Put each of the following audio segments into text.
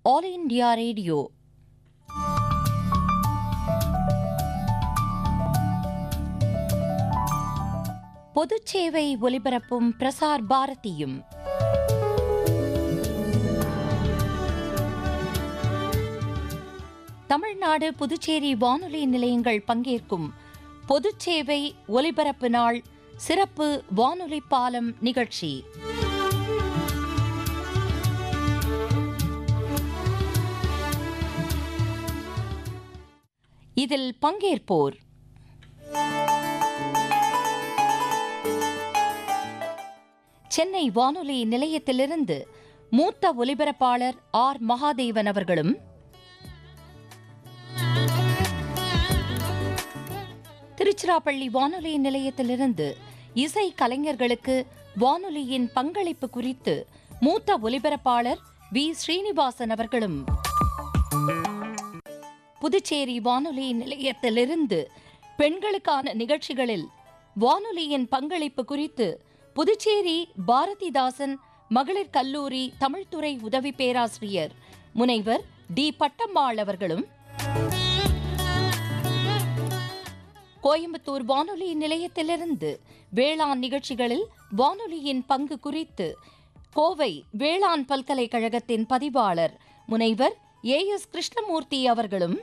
All India radio பொதுச்சேவை ஒலிபரப்பும் பிரசார் பாரதியும் தமிழ்நாடு புதுச்சேரி வானொலி நிலையங்கள் பங்கேற்கும் பொதுச்சேவை ஒலிபரப்பு நாள் சிறப்பு வானொலி பாலம் நிகழ்ச்சி இதில் பங்கேற்போர் சென்னை வானொலி நிலையத்திலிருந்து மூத்த ஒலிபரப்பாளர் ஆர் மகாதேவன் அவர்களும் திருச்சிராப்பள்ளி வானொலி நிலையத்திலிருந்து இசை கலைஞர்களுக்கு வானொலியின் பங்களிப்பு குறித்து மூத்த ஒலிபரப்பாளர் வி ஸ்ரீனிவாசன் அவர்களும் புதுச்சேரி வானொலி நிலையத்திலிருந்து பெண்களுக்கான நிகழ்ச்சிகளில் வானொலியின் பங்களிப்பு குறித்து புதுச்சேரி பாரதிதாசன் மகளிர் கல்லூரி தமிழ்துறை உதவி பேராசிரியர் முனைவர் டி பட்டம்மாள் அவர்களும் கோயம்புத்தூர் வானொலி நிலையத்திலிருந்து வேளாண் நிகழ்ச்சிகளில் வானொலியின் பங்கு குறித்து கோவை வேளாண் பல்கலைக்கழகத்தின் பதிவாளர் முனைவர் ஏ எஸ் கிருஷ்ணமூர்த்தி அவர்களும்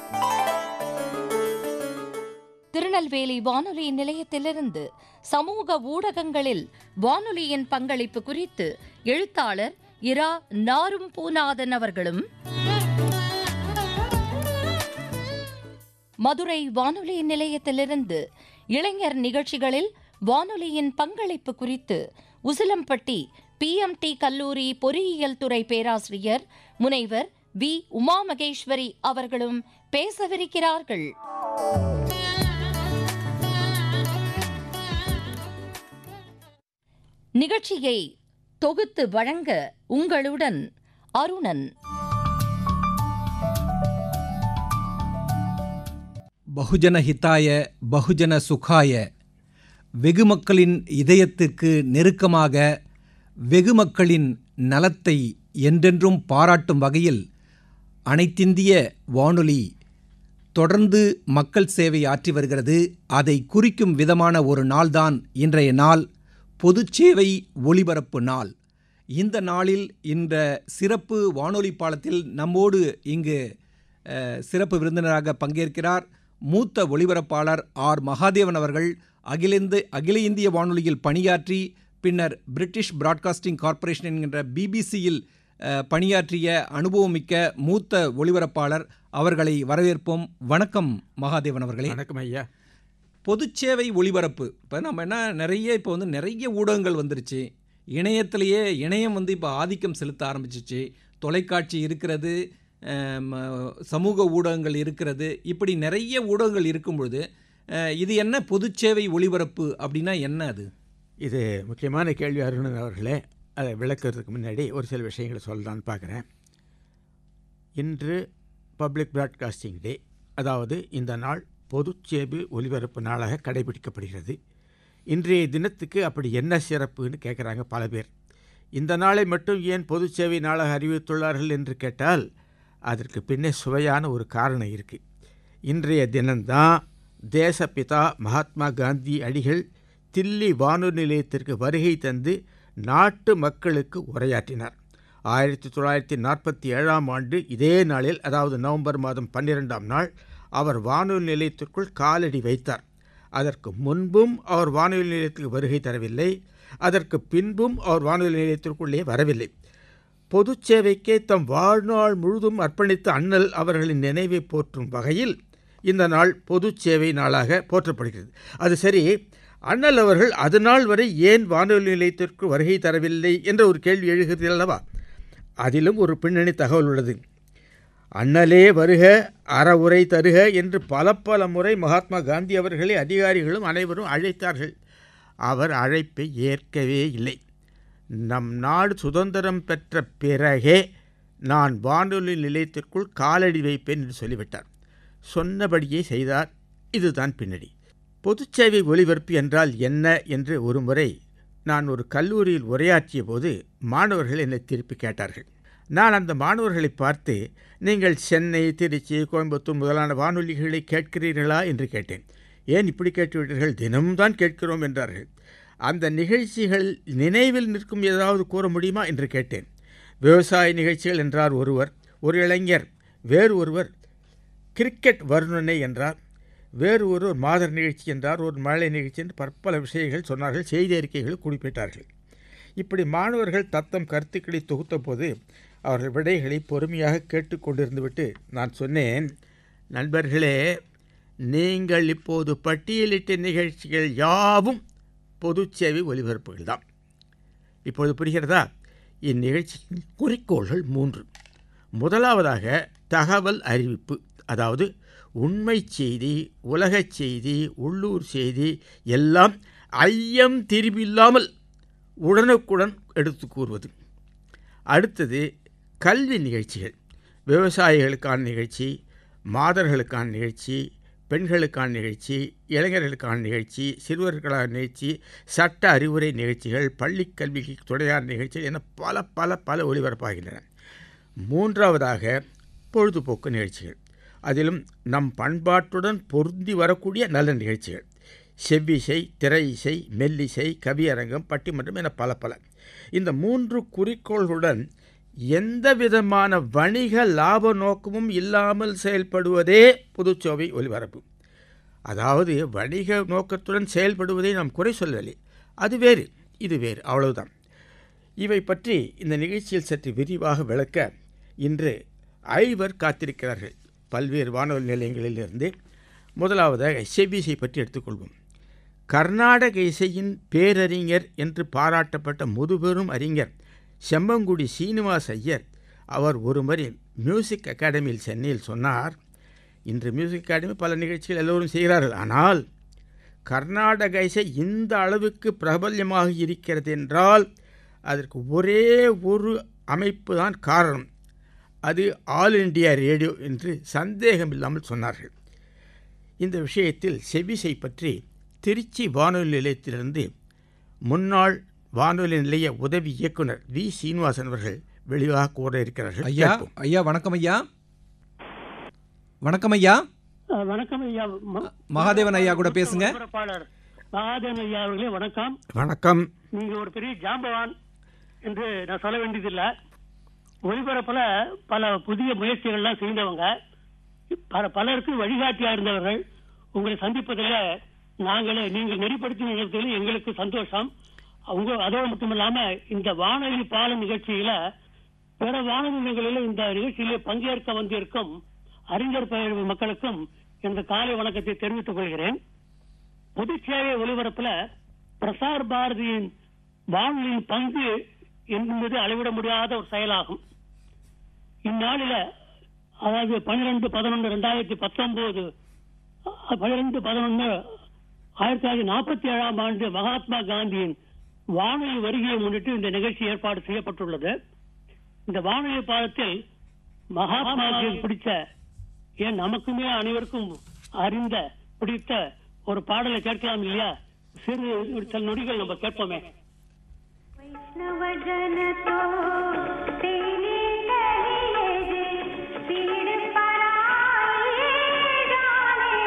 திருநெல்வேலி வானொலி நிலையத்திலிருந்து சமூக ஊடகங்களில் வானொலியின் பங்களிப்பு குறித்து எழுத்தாளர் இரா நாரும் பூநாதன் அவர்களும் மதுரை வானொலி நிலையத்திலிருந்து இளைஞர் நிகழ்ச்சிகளில் வானொலியின் பங்களிப்பு குறித்து உசிலம்பட்டி பிஎம்டி கல்லூரி பொறியியல் துறை பேராசிரியர் முனைவர் வி உமா மகேஸ்வரி அவர்களும் பேசவிருக்கிறார்கள் நிகழ்ச்சியை தொகுத்து வழங்க உங்களுடன் அருணன் பகுஜன ஹிதாய பகுஜன சுகாய வெகு மக்களின் இதயத்திற்கு நெருக்கமாக வெகு மக்களின் நலத்தை என்றென்றும் பாராட்டும் வகையில் அனைத்திந்திய வானொலி தொடர்ந்து மக்கள் சேவை ஆற்றி வருகிறது அதை குறிக்கும் விதமான ஒரு நாள்தான் இன்றைய நாள் பொதுச்சேவை ஒளிபரப்பு நாள் இந்த நாளில் இந்த சிறப்பு வானொலி பாலத்தில் நம்மோடு இங்கு அஹ், சிறப்பு விருந்தினராக பங்கேற்கிறார் மூத்த ஒளிபரப்பாளர் ஆர் மகாதேவன் அவர்கள் அகில இந்து அகில இந்திய வானொலியில் பணியாற்றி பின்னர் பிரிட்டிஷ் பிராட்காஸ்டிங் கார்ப்பரேஷன் என்கின்ற பிபிசியில் பணியாற்றிய அனுபவமிக்க மூத்த ஒளிபரப்பாளர் அவர்களை வரவேற்போம் வணக்கம் மகாதேவன் அவர்களே வணக்கம் ஐயா பொதுச்சேவை ஒளிபரப்பு இப்போ நம்ம என்ன நிறைய இப்போ வந்து நிறைய ஊடகங்கள் வந்துருச்சு இணையத்திலேயே இணையம் வந்து இப்போ ஆதிக்கம் செலுத்த ஆரம்பிச்சிச்சு தொலைக்காட்சி இருக்கிறது ஆம், சமூக ஊடகங்கள் இருக்கிறது இப்படி நிறைய ஊடகங்கள் இருக்கும் பொழுது அஹ், இது என்ன பொதுச்சேவை ஒளிபரப்பு அப்படின்னா என்ன அது இது முக்கியமான கேள்வி அருணன் அவர்களே அதை விளக்குறதுக்கு முன்னாடி ஒரு சில விஷயங்களை சொல்லலான்னு பார்க்குறேன் இன்று பப்ளிக் பிராட்காஸ்டிங் டே அதாவது இந்த நாள் பொதுச்சேவை ஒலிபரப்பு நாளாக கடைபிடிக்கப்படுகிறது இன்றைய தினத்துக்கு அப்படி என்ன சிறப்புன்னு கேட்குறாங்க பல பேர் இந்த நாளை மட்டும் ஏன் பொதுச்சேவை நாளாக அறிவித்துள்ளார்கள் என்று கேட்டால் அதற்கு பின்னே சுவையான ஒரு காரணம் இருக்குது இன்றைய தினம்தான் தேசப்பிதா மகாத்மா காந்தி அடிகள் தில்லி வானொலி நிலையத்திற்கு வருகை தந்து நாட்டு மக்களுக்கு உரையாற்றினார் ஆயிரத்தி தொள்ளாயிரத்தி நாற்பத்தி ஏழாம் ஆண்டு இதே நாளில் அதாவது நவம்பர் மாதம் பன்னிரெண்டாம் நாள் அவர் வானொலி நிலையத்திற்குள் காலடி வைத்தார் அதற்கு முன்பும் அவர் வானொலி நிலையத்துக்கு வருகை தரவில்லை அதற்கு பின்பும் அவர் வானொலி நிலையத்திற்குள்ளே வரவில்லை பொது சேவைக்கே தம் வாழ்நாள் முழுதும் அர்ப்பணித்த அண்ணல் அவர்களின் நினைவை போற்றும் வகையில் இந்த நாள் பொது சேவை நாளாக போற்றப்படுகிறது அது சரி அண்ணல் அவர்கள் அது நாள் வரை ஏன் வானொலி நிலையத்திற்கு வருகை தரவில்லை என்ற ஒரு கேள்வி எழுகிறது அல்லவா அதிலும் ஒரு பின்னணி தகவல் உள்ளது அண்ணலே வருக அறவுரை தருக என்று பல பல முறை மகாத்மா காந்தி அவர்களை அதிகாரிகளும் அனைவரும் அழைத்தார்கள் அவர் அழைப்பை ஏற்கவே இல்லை நம் நாடு சுதந்திரம் பெற்ற பிறகே நான் வானொலி நிலையத்திற்குள் காலடி வைப்பேன் என்று சொல்லிவிட்டார் சொன்னபடியே செய்தார் இதுதான் பின்னணி பொதுச்சேவை ஒலிபரப்பு என்றால் என்ன என்று ஒரு முறை நான் ஒரு கல்லூரியில் உரையாற்றிய போது மாணவர்கள் என்னை திருப்பி கேட்டார்கள் நான் அந்த மாணவர்களை பார்த்து நீங்கள் சென்னை திருச்சி கோயம்புத்தூர் முதலான வானொலிகளை கேட்கிறீர்களா என்று கேட்டேன் ஏன் இப்படி கேட்டுவிட்டீர்கள் தினம்தான் கேட்கிறோம் என்றார்கள் அந்த நிகழ்ச்சிகள் நினைவில் நிற்கும் ஏதாவது கூற முடியுமா என்று கேட்டேன் விவசாய நிகழ்ச்சிகள் என்றார் ஒருவர் ஒரு இளைஞர் வேறு ஒருவர் கிரிக்கெட் வர்ணனை என்றார் வேறு ஒரு மாதர் நிகழ்ச்சி என்றார் ஒரு மழை நிகழ்ச்சி என்று பற்பல விஷயங்கள் சொன்னார்கள் செய்தி அறிக்கைகள் குறிப்பிட்டார்கள் இப்படி மாணவர்கள் தத்தம் கருத்துக்களை தொகுத்த போது அவர்கள் விடைகளை பொறுமையாக கேட்டுக்கொண்டிருந்துவிட்டு நான் சொன்னேன் நண்பர்களே நீங்கள் இப்போது பட்டியலிட்ட நிகழ்ச்சிகள் யாவும் பொது சேவை ஒலிபரப்புகள் தான் இப்பொழுது புரிகிறதா இந்நிகழ்ச்சியின் குறிக்கோள்கள் மூன்று முதலாவதாக தகவல் அறிவிப்பு அதாவது உண்மை செய்தி உலகச் செய்தி உள்ளூர் செய்தி எல்லாம் ஐயம் திரிபில்லாமல் உடனுக்குடன் எடுத்து கூறுவது அடுத்தது கல்வி நிகழ்ச்சிகள் விவசாயிகளுக்கான நிகழ்ச்சி மாதர்களுக்கான நிகழ்ச்சி பெண்களுக்கான நிகழ்ச்சி இளைஞர்களுக்கான நிகழ்ச்சி சிறுவர்களுக்கான நிகழ்ச்சி சட்ட அறிவுரை நிகழ்ச்சிகள் பள்ளிக் கல்விக்கு துணையான நிகழ்ச்சிகள் என பல பல பல ஒளிபரப்பாகின்றன மூன்றாவதாக பொழுதுபோக்கு நிகழ்ச்சிகள் அதிலும் நம் பண்பாட்டுடன் பொருந்தி வரக்கூடிய நல்ல நிகழ்ச்சிகள் செவ்விசை திரை இசை மெல்லிசை கவியரங்கம் பட்டிமன்றம் என பல பல இந்த மூன்று குறிக்கோள்களுடன் எந்த விதமான வணிக லாப நோக்கமும் இல்லாமல் செயல்படுவதே பொதுச்சோவை ஒலிபரப்பு அதாவது வணிக நோக்கத்துடன் செயல்படுவதை நாம் குறை சொல்லவில்லை அது வேறு இது வேறு அவ்வளவுதான் இவை பற்றி இந்த நிகழ்ச்சியில் சற்று விரிவாக விளக்க இன்று ஐவர் காத்திருக்கிறார்கள் பல்வேறு வானொலி நிலையங்களிலிருந்து முதலாவதாக செவ்விசை பற்றி எடுத்துக்கொள்வோம் கர்நாடக இசையின் பேரறிஞர் என்று பாராட்டப்பட்ட முதுபெரும் அறிஞர் செம்மங்குடி சீனிவாஸ் ஐயர் அவர் ஒருமுறை மியூசிக் அகாடமியில் சென்னையில் சொன்னார் இன்று மியூசிக் அகாடமி பல நிகழ்ச்சிகள் எல்லோரும் செய்கிறார்கள் ஆனால் கர்நாடக இசை இந்த அளவுக்கு பிரபல்யமாக இருக்கிறது என்றால் அதற்கு ஒரே ஒரு அமைப்பு தான் காரணம் அது ஆல் இண்டியா ரேடியோ என்று சந்தேகம் இல்லாமல் சொன்னார்கள் இந்த விஷயத்தில் செவிசை பற்றி திருச்சி வானொலி நிலையத்திலிருந்து முன்னாள் வானொலி நிலைய உதவி இயக்குனர் வி சீனிவாசன் அவர்கள் வெளியாக கூற இருக்கிறார்கள் ஐயா கேட்போம். ஐயா வணக்கம் ஐயா வணக்கம் ஐயா அஹ், வணக்கம் ஐயா ம- மகாதேவன் ஐயா கூட பேசுங்க ஒலிபரப்பாளர் மகாதேவன் ஐயா அவர்களே வணக்கம் வணக்கம் நீங்க ஒரு பெரிய ஜாம்பவான் என்று நான் சொல்ல வேண்டியதில்லை ஒலிபரப்புல பல புதிய முயற்சிகள்லாம் செய்தவங்க பல பலருக்கு வழிகாட்டியா இருந்தவர்கள் உங்களை சந்திப்பதில் நாங்களே நீங்கள் நெறிப்படுத்தி நிகழ்ச்சியில் எங்களுக்கு சந்தோஷம் உங்க அதோடு மட்டும் இல்லாம இந்த வானொலி பால நிகழ்ச்சியில பிற வானொலி நிகழ்ச்சியில் இந்த நிகழ்ச்சியிலே பங்கேற்க வந்திருக்கும் அறிஞர் பயிர் மக்களுக்கும் எனது காலை வணக்கத்தை தெரிவித்துக் கொள்கிறேன் பொது சேவை ஒலிபரப்புல பிரசார் பாரதியின் வானொலியின் பங்கு என்பது அளவிட முடியாத ஒரு செயலாகும் இந்நாளில அதாவது பன்னிரெண்டு பதினொன்று ரெண்டாயிரத்தி பத்தொன்பது பன்னிரெண்டு பதினொன்று ஆயிரத்தி தொள்ளாயிரத்தி நாற்பத்தி ஏழாம் ஆண்டு மகாத்மா காந்தியின் வானொலி வருகையை முன்னிட்டு இந்த நிகழ்ச்சி ஏற்பாடு செய்யப்பட்டுள்ளது இந்த வானொலி பாடத்தில் மகாத்மாவுக்கு பிடித்த ஏன் நமக்குமே அனைவருக்கும் அறிந்த பிடித்த ஒரு பாடலை கேட்கலாம் இல்லையா சிறு சில நொடிகள் நம்ம கேட்போமே वैष्णवजन तो तेरे कहिए जे पीड़ पराए जाने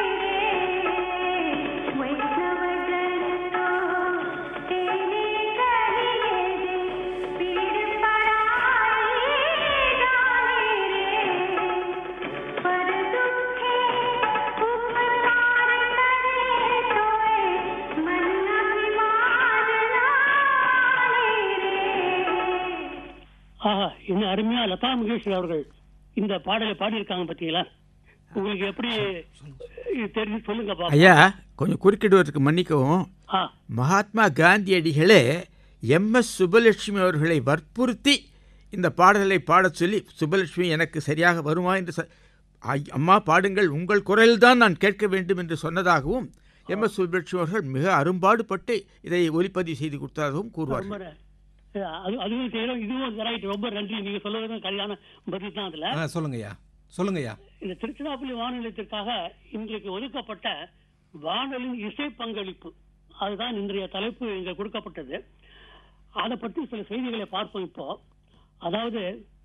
रे वैष्णवजन तो तेरे कहिए जे पीड़ पराए जाने रे पर दुखे उपकार करे तोए मन अभिमान लाने रे ஆஹா இன்னும் அருமையா லதா மங்கேஷ்வர் அவர்கள் இந்த பாடலை பாடியிருக்காங்க பாத்தீங்களா உங்களுக்கு எப்படி இது தெரிஞ்சு சொல்லுங்க பாப்போம் ஐயா கொஞ்சம் குறுக்கிடுவதற்கு மன்னிக்கவும் ஆ மகாத்மா காந்தியடிகளே எம்எஸ் சுப்பலட்சுமி அவர்களை வற்புறுத்தி இந்த பாடலை பாடச் சொல்லி சுப்பலட்சுமி எனக்கு சரியாக வருமா என்று சொ- ஐ- அம்மா பாடுங்கள் உங்கள் குரலில்தான் நான் கேட்க வேண்டும் என்று சொன்னதாகவும் எம்எஸ் சுப்பலட்சுமி அவர்கள் மிக அரும்பாடுபட்டு இதை ஒலிப்பதிவு செய்து கொடுத்ததாகவும் ரொம்ப கூறுவார்கள் ந- அது அதுவும் செய்யறோம் இதுவும் ரைட் ரொம்ப நன்றி நீங்க சொல்லுவதும் சரியான பதில் தான் அதுல ஆ சொல்லுங்க ஐயா சொல்லுங்க ஐயா இந்த திருச்சிராப்பள்ளி வானொலியத்திற்காக இன்றைக்கு ஒதுக்கப்பட்ட வானொலியின் இசை பங்களிப்பு அதுதான் இன்றைய தலைப்பு இங்க கொடுக்கப்பட்டது அதை பற்றி சில செய்திகளை பார்ப்போம் இப்போ அதாவது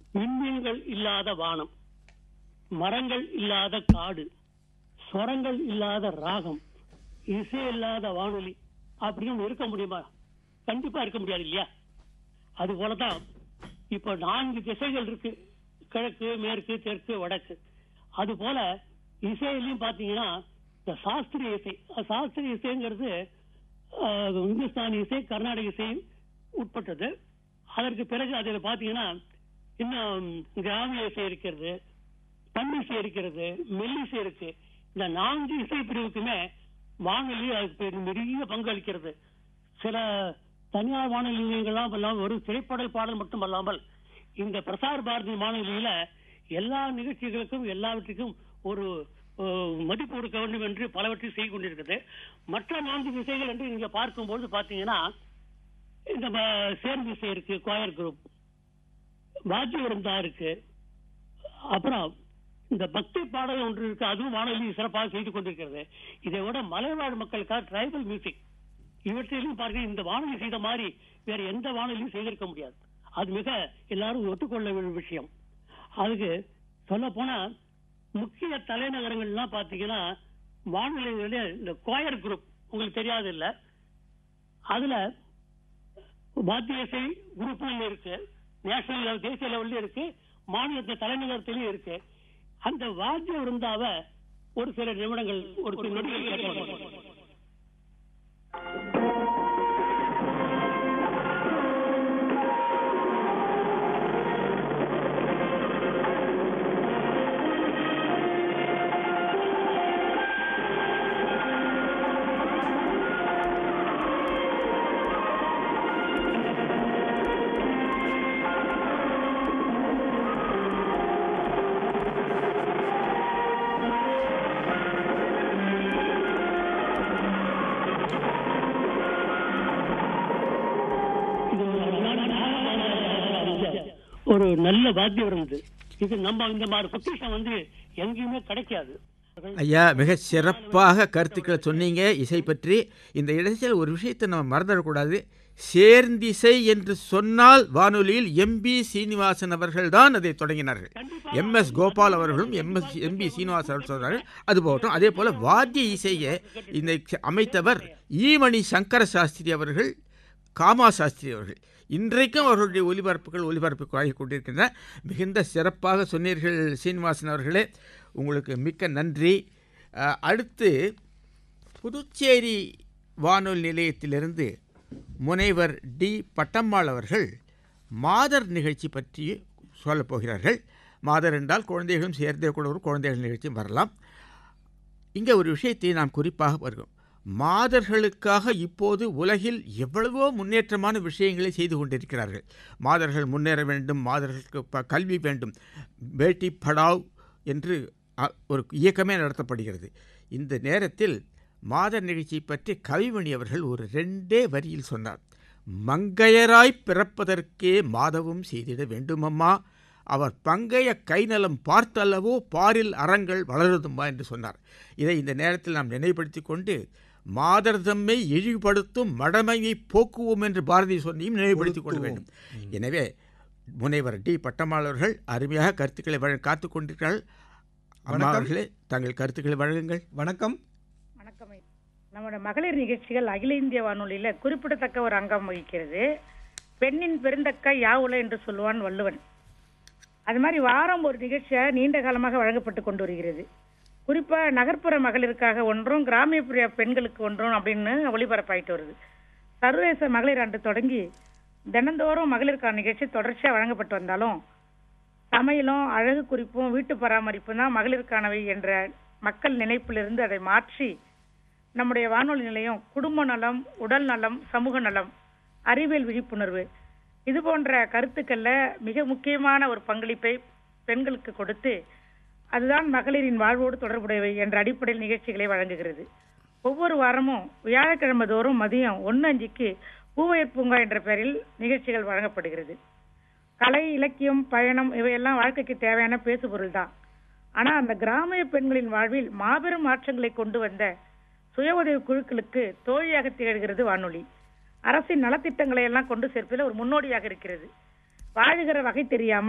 விண்மீன்கள் இல்லாத வானம் மரங்கள் இல்லாத காடு ஸ்வரங்கள் இல்லாத ராகம் இசை இல்லாத வானொலி அப்படின்னு இருக்க முடியுமா கண்டிப்பா இருக்க முடியாது இல்லையா அது போலதான் இப்ப நான்கு திசைகள் இருக்கு கிழக்கு மேற்கு தெற்கு வடக்கு அது போல இசையிலையும் பாத்தீங்கன்னா இந்த சாஸ்திரிய இசை அஹ் சாஸ்திரிய இசைங்கிறது அஹ், இந்துஸ்தானி இசை கர்நாடக இசை உட்பட்டது அதற்கு பிறகு அதில் பாத்தீங்கன்னா இன்னும் கிராமிய இசை இருக்கிறது பன்னிசை இருக்கிறது மெல்லிசை இருக்கு இந்த நான்கு இசை பிரிவுக்குமே வானொலி அதுக்கு பெரிய- பெரிய பங்கு அளிக்கிறது சில தனியார் வானொலி நிலையங்கள்லாம் இல்லாமல் ஒரு திரைப்படல் பாடல் மட்டும் அல்லாமல் இந்த பிரசார் பாரதி வானொலியில எல்லா நிகழ்ச்சிகளுக்கும் எல்லாவற்றுக்கும் ஒரு அஹ், மதிப்பு கொடுக்க வேண்டும் என்று பலவற்றை செய்து கொண்டிருக்கிறது மற்ற நான்கு திசைகள் என்று நீங்க பார்க்கும்போது பாத்தீங்கன்னா இந்த ம- சேர்ந்து இசை இருக்கு கோயர் குரூப் வாத்திய விருந்தா இருக்கு அப்புறம் இந்த பக்தி பாடல் ஒன்று இருக்கு அதுவும் வானொலி சிறப்பாக செய்து கொண்டிருக்கிறது இதை விட மலைவாழ் மக்களுக்காக டிரைபல் மியூசிக் இவற்றிலும் பாருங்க இந்த வானொலி செய்த மாதிரி வேற எந்த வானொலியும் செய்திருக்க முடியாது அது மிக எல்லாரும் ஒத்துக்கொள்ள வேண்டிய விஷயம் அதுக்கு சொல்ல போனா முக்கிய தலைநகரங்கள்லாம் பாத்தீங்கன்னா வானொலிகளுடைய இந்த கோயர் குரூப் உங்களுக்கு தெரியாது இல்ல அதுல வாத்திய இசை குரூப்ல இருக்கு நேஷனல் லெவல் தேசிய லெவல்ல இருக்கு மாநிலத்து தலைநகரத்திலயும் இருக்கு அந்த வாத்திய விருந்தாவ ஒரு சில நிமிடங்கள் ஒரு சில நொடிகள் கேட்கணும் இது ஒரு நல்ல வாத்தியம் இருந்தது இது நம்ம இந்த மாதிரி பொக்கிஷம் வந்து எங்கேயுமே கிடைக்காது ஐயா மிக சிறப்பாக கருத்துக்களை சொன்னீங்க இசை பற்றி இந்த இடத்தில் ஒரு விஷயத்தை நம்ம மறந்துடக்கூடாது சேர்ந்திசை என்று சொன்னால் வானொலியில் எம்பி சீனிவாசன் அவர்கள் தான் அதை தொடங்கினார்கள் எம்எஸ் கோபால் அவர்களும் எம்எஸ் எம்பி சீனிவாசன் அவர்கள் சொன்னார்கள் அது போகட்டும் அதே போல் வாத்திய இசையை இந்த அமைத்தவர் ஈமணி சங்கர சாஸ்திரி அவர்கள் காமா சாஸ்திரி அவர்கள் இன்றைக்கும் அவர்களுடைய ஒலிபரப்புகள் ஒலிபரப்பு ஆகி கொண்டிருக்கின்றன மிகுந்த சிறப்பாக சொன்னீர்கள் சீனிவாசன் அவர்களே உங்களுக்கு மிக்க நன்றி அஹ், அடுத்து புதுச்சேரி வானொலி நிலையத்திலிருந்து முனைவர் டி பட்டம்மாள் அவர்கள் மாதர் நிகழ்ச்சி பற்றி சொல்லப் போகிறார்கள் மாதர் என்றால் குழந்தைகளும் சேர்ந்தே கூட ஒரு குழந்தைகள் நிகழ்ச்சியும் வரலாம் இங்கே ஒரு விஷயத்தை நாம் குறிப்பாக வருகிறோம் மாதர்களுக்காக இப்போது உலகில் எவ்வளவோ முன்னேற்றமான விஷயங்களை செய்து கொண்டிருக்கிறார்கள் மாதர்கள் முன்னேற வேண்டும் மாதர்களுக்கு ப கல்வி வேண்டும் பேட்டி படாவ் என்று அ- ஒரு இயக்கமே நடத்தப்படுகிறது இந்த நேரத்தில் மாதர் நிகழ்ச்சியை பற்றி கவிமணி அவர்கள் ஒரு ரெண்டே வரியில் சொன்னார் மங்கையராய் பிறப்பதற்கே மாதவும் செய்திட வேண்டுமம்மா அவர் பங்கைய கைநலம் பார்த்தல்லவோ பாரில் அறங்கள் வளருதும்மா என்று சொன்னார் இதை இந்த நேரத்தில் நாம் நினைவுபடுத்தி கொண்டு மாதர் தம்மை இழிவுபடுத்தும் மடமையை போக்குவோம் என்று பாரதி சொன்னியும் நினைவுபடுத்திக் கொள்ள வேண்டும் எனவே முனைவர் டி பட்டம்மாள் அவர்கள் அருமையாக கருத்துக்களை வழங்க காத்துக் கொண்டிருக்கிறார்கள் அம்மா வணக்கம். அவர்களே தங்கள் கருத்துக்களை வழங்குங்கள் வணக்கம் வணக்கம் ஐயா. நம்முடைய மகளிர் நிகழ்ச்சிகள் அகில இந்திய வானொலியில குறிப்பிடத்தக்க ஒரு அங்கம் வகிக்கிறது பெண்ணின் பெருந்தக்க யாவுல என்று சொல்லுவான் வள்ளுவன் அது மாதிரி வாரம் ஒரு நிகழ்ச்சியை நீண்ட காலமாக வழங்கப்பட்டு கொண்டு வருகிறது குறிப்பா நகர்ப்புற மகளிருக்காக ஒன்றும் கிராமியப்புற பெண்களுக்கு ஒன்றும் அப்படின்னு ஒளிபரப்பாயிட்டு வருது சர்வதேச மகளிர் ஆண்டு தொடங்கி தினந்தோறும் மகளிருக்கான நிகழ்ச்சி தொடர்ச்சியா வழங்கப்பட்டு வந்தாலும் சமையலும் அழகு குறிப்பும் வீட்டு பராமரிப்பும் தான் மகளிருக்கானவை என்ற மக்கள் நினைப்பிலிருந்து அதை மாற்றி நம்முடைய வானொலி நிலையம் குடும்ப நலம் உடல் நலம் சமூக நலம் அறிவியல் விழிப்புணர்வு இது போன்ற கருத்துக்கள்ல மிக முக்கியமான ஒரு பங்களிப்பை பெண்களுக்கு கொடுத்து அதுதான் மகளிரின் வாழ்வோடு தொடர்புடையவை என்ற அடிப்படையில் நிகழ்ச்சிகளை வழங்குகிறது ஒவ்வொரு வாரமும் வியாழக்கிழமை தோறும் மதியம் ஒன்று அஞ்சுக்கு பூவையர் பூங்கா என்ற பெயரில் நிகழ்ச்சிகள் வழங்கப்படுகிறது கலை இலக்கியம் பயணம் இவையெல்லாம் வாழ்க்கைக்கு தேவையான பேசுபொருள் தான் ஆனா அந்த கிராமிய பெண்களின் வாழ்வில் மாபெரும் மாற்றங்களை கொண்டு வந்த சுய உதவி குழுக்களுக்கு தோழியாக திகழ்கிறது வானொலி அரசின் நலத்திட்டங்களை எல்லாம் கொண்டு சேர்ப்பதில் ஒரு முன்னோடியாக இருக்கிறது வாழுகிற வகை தெரியாமல்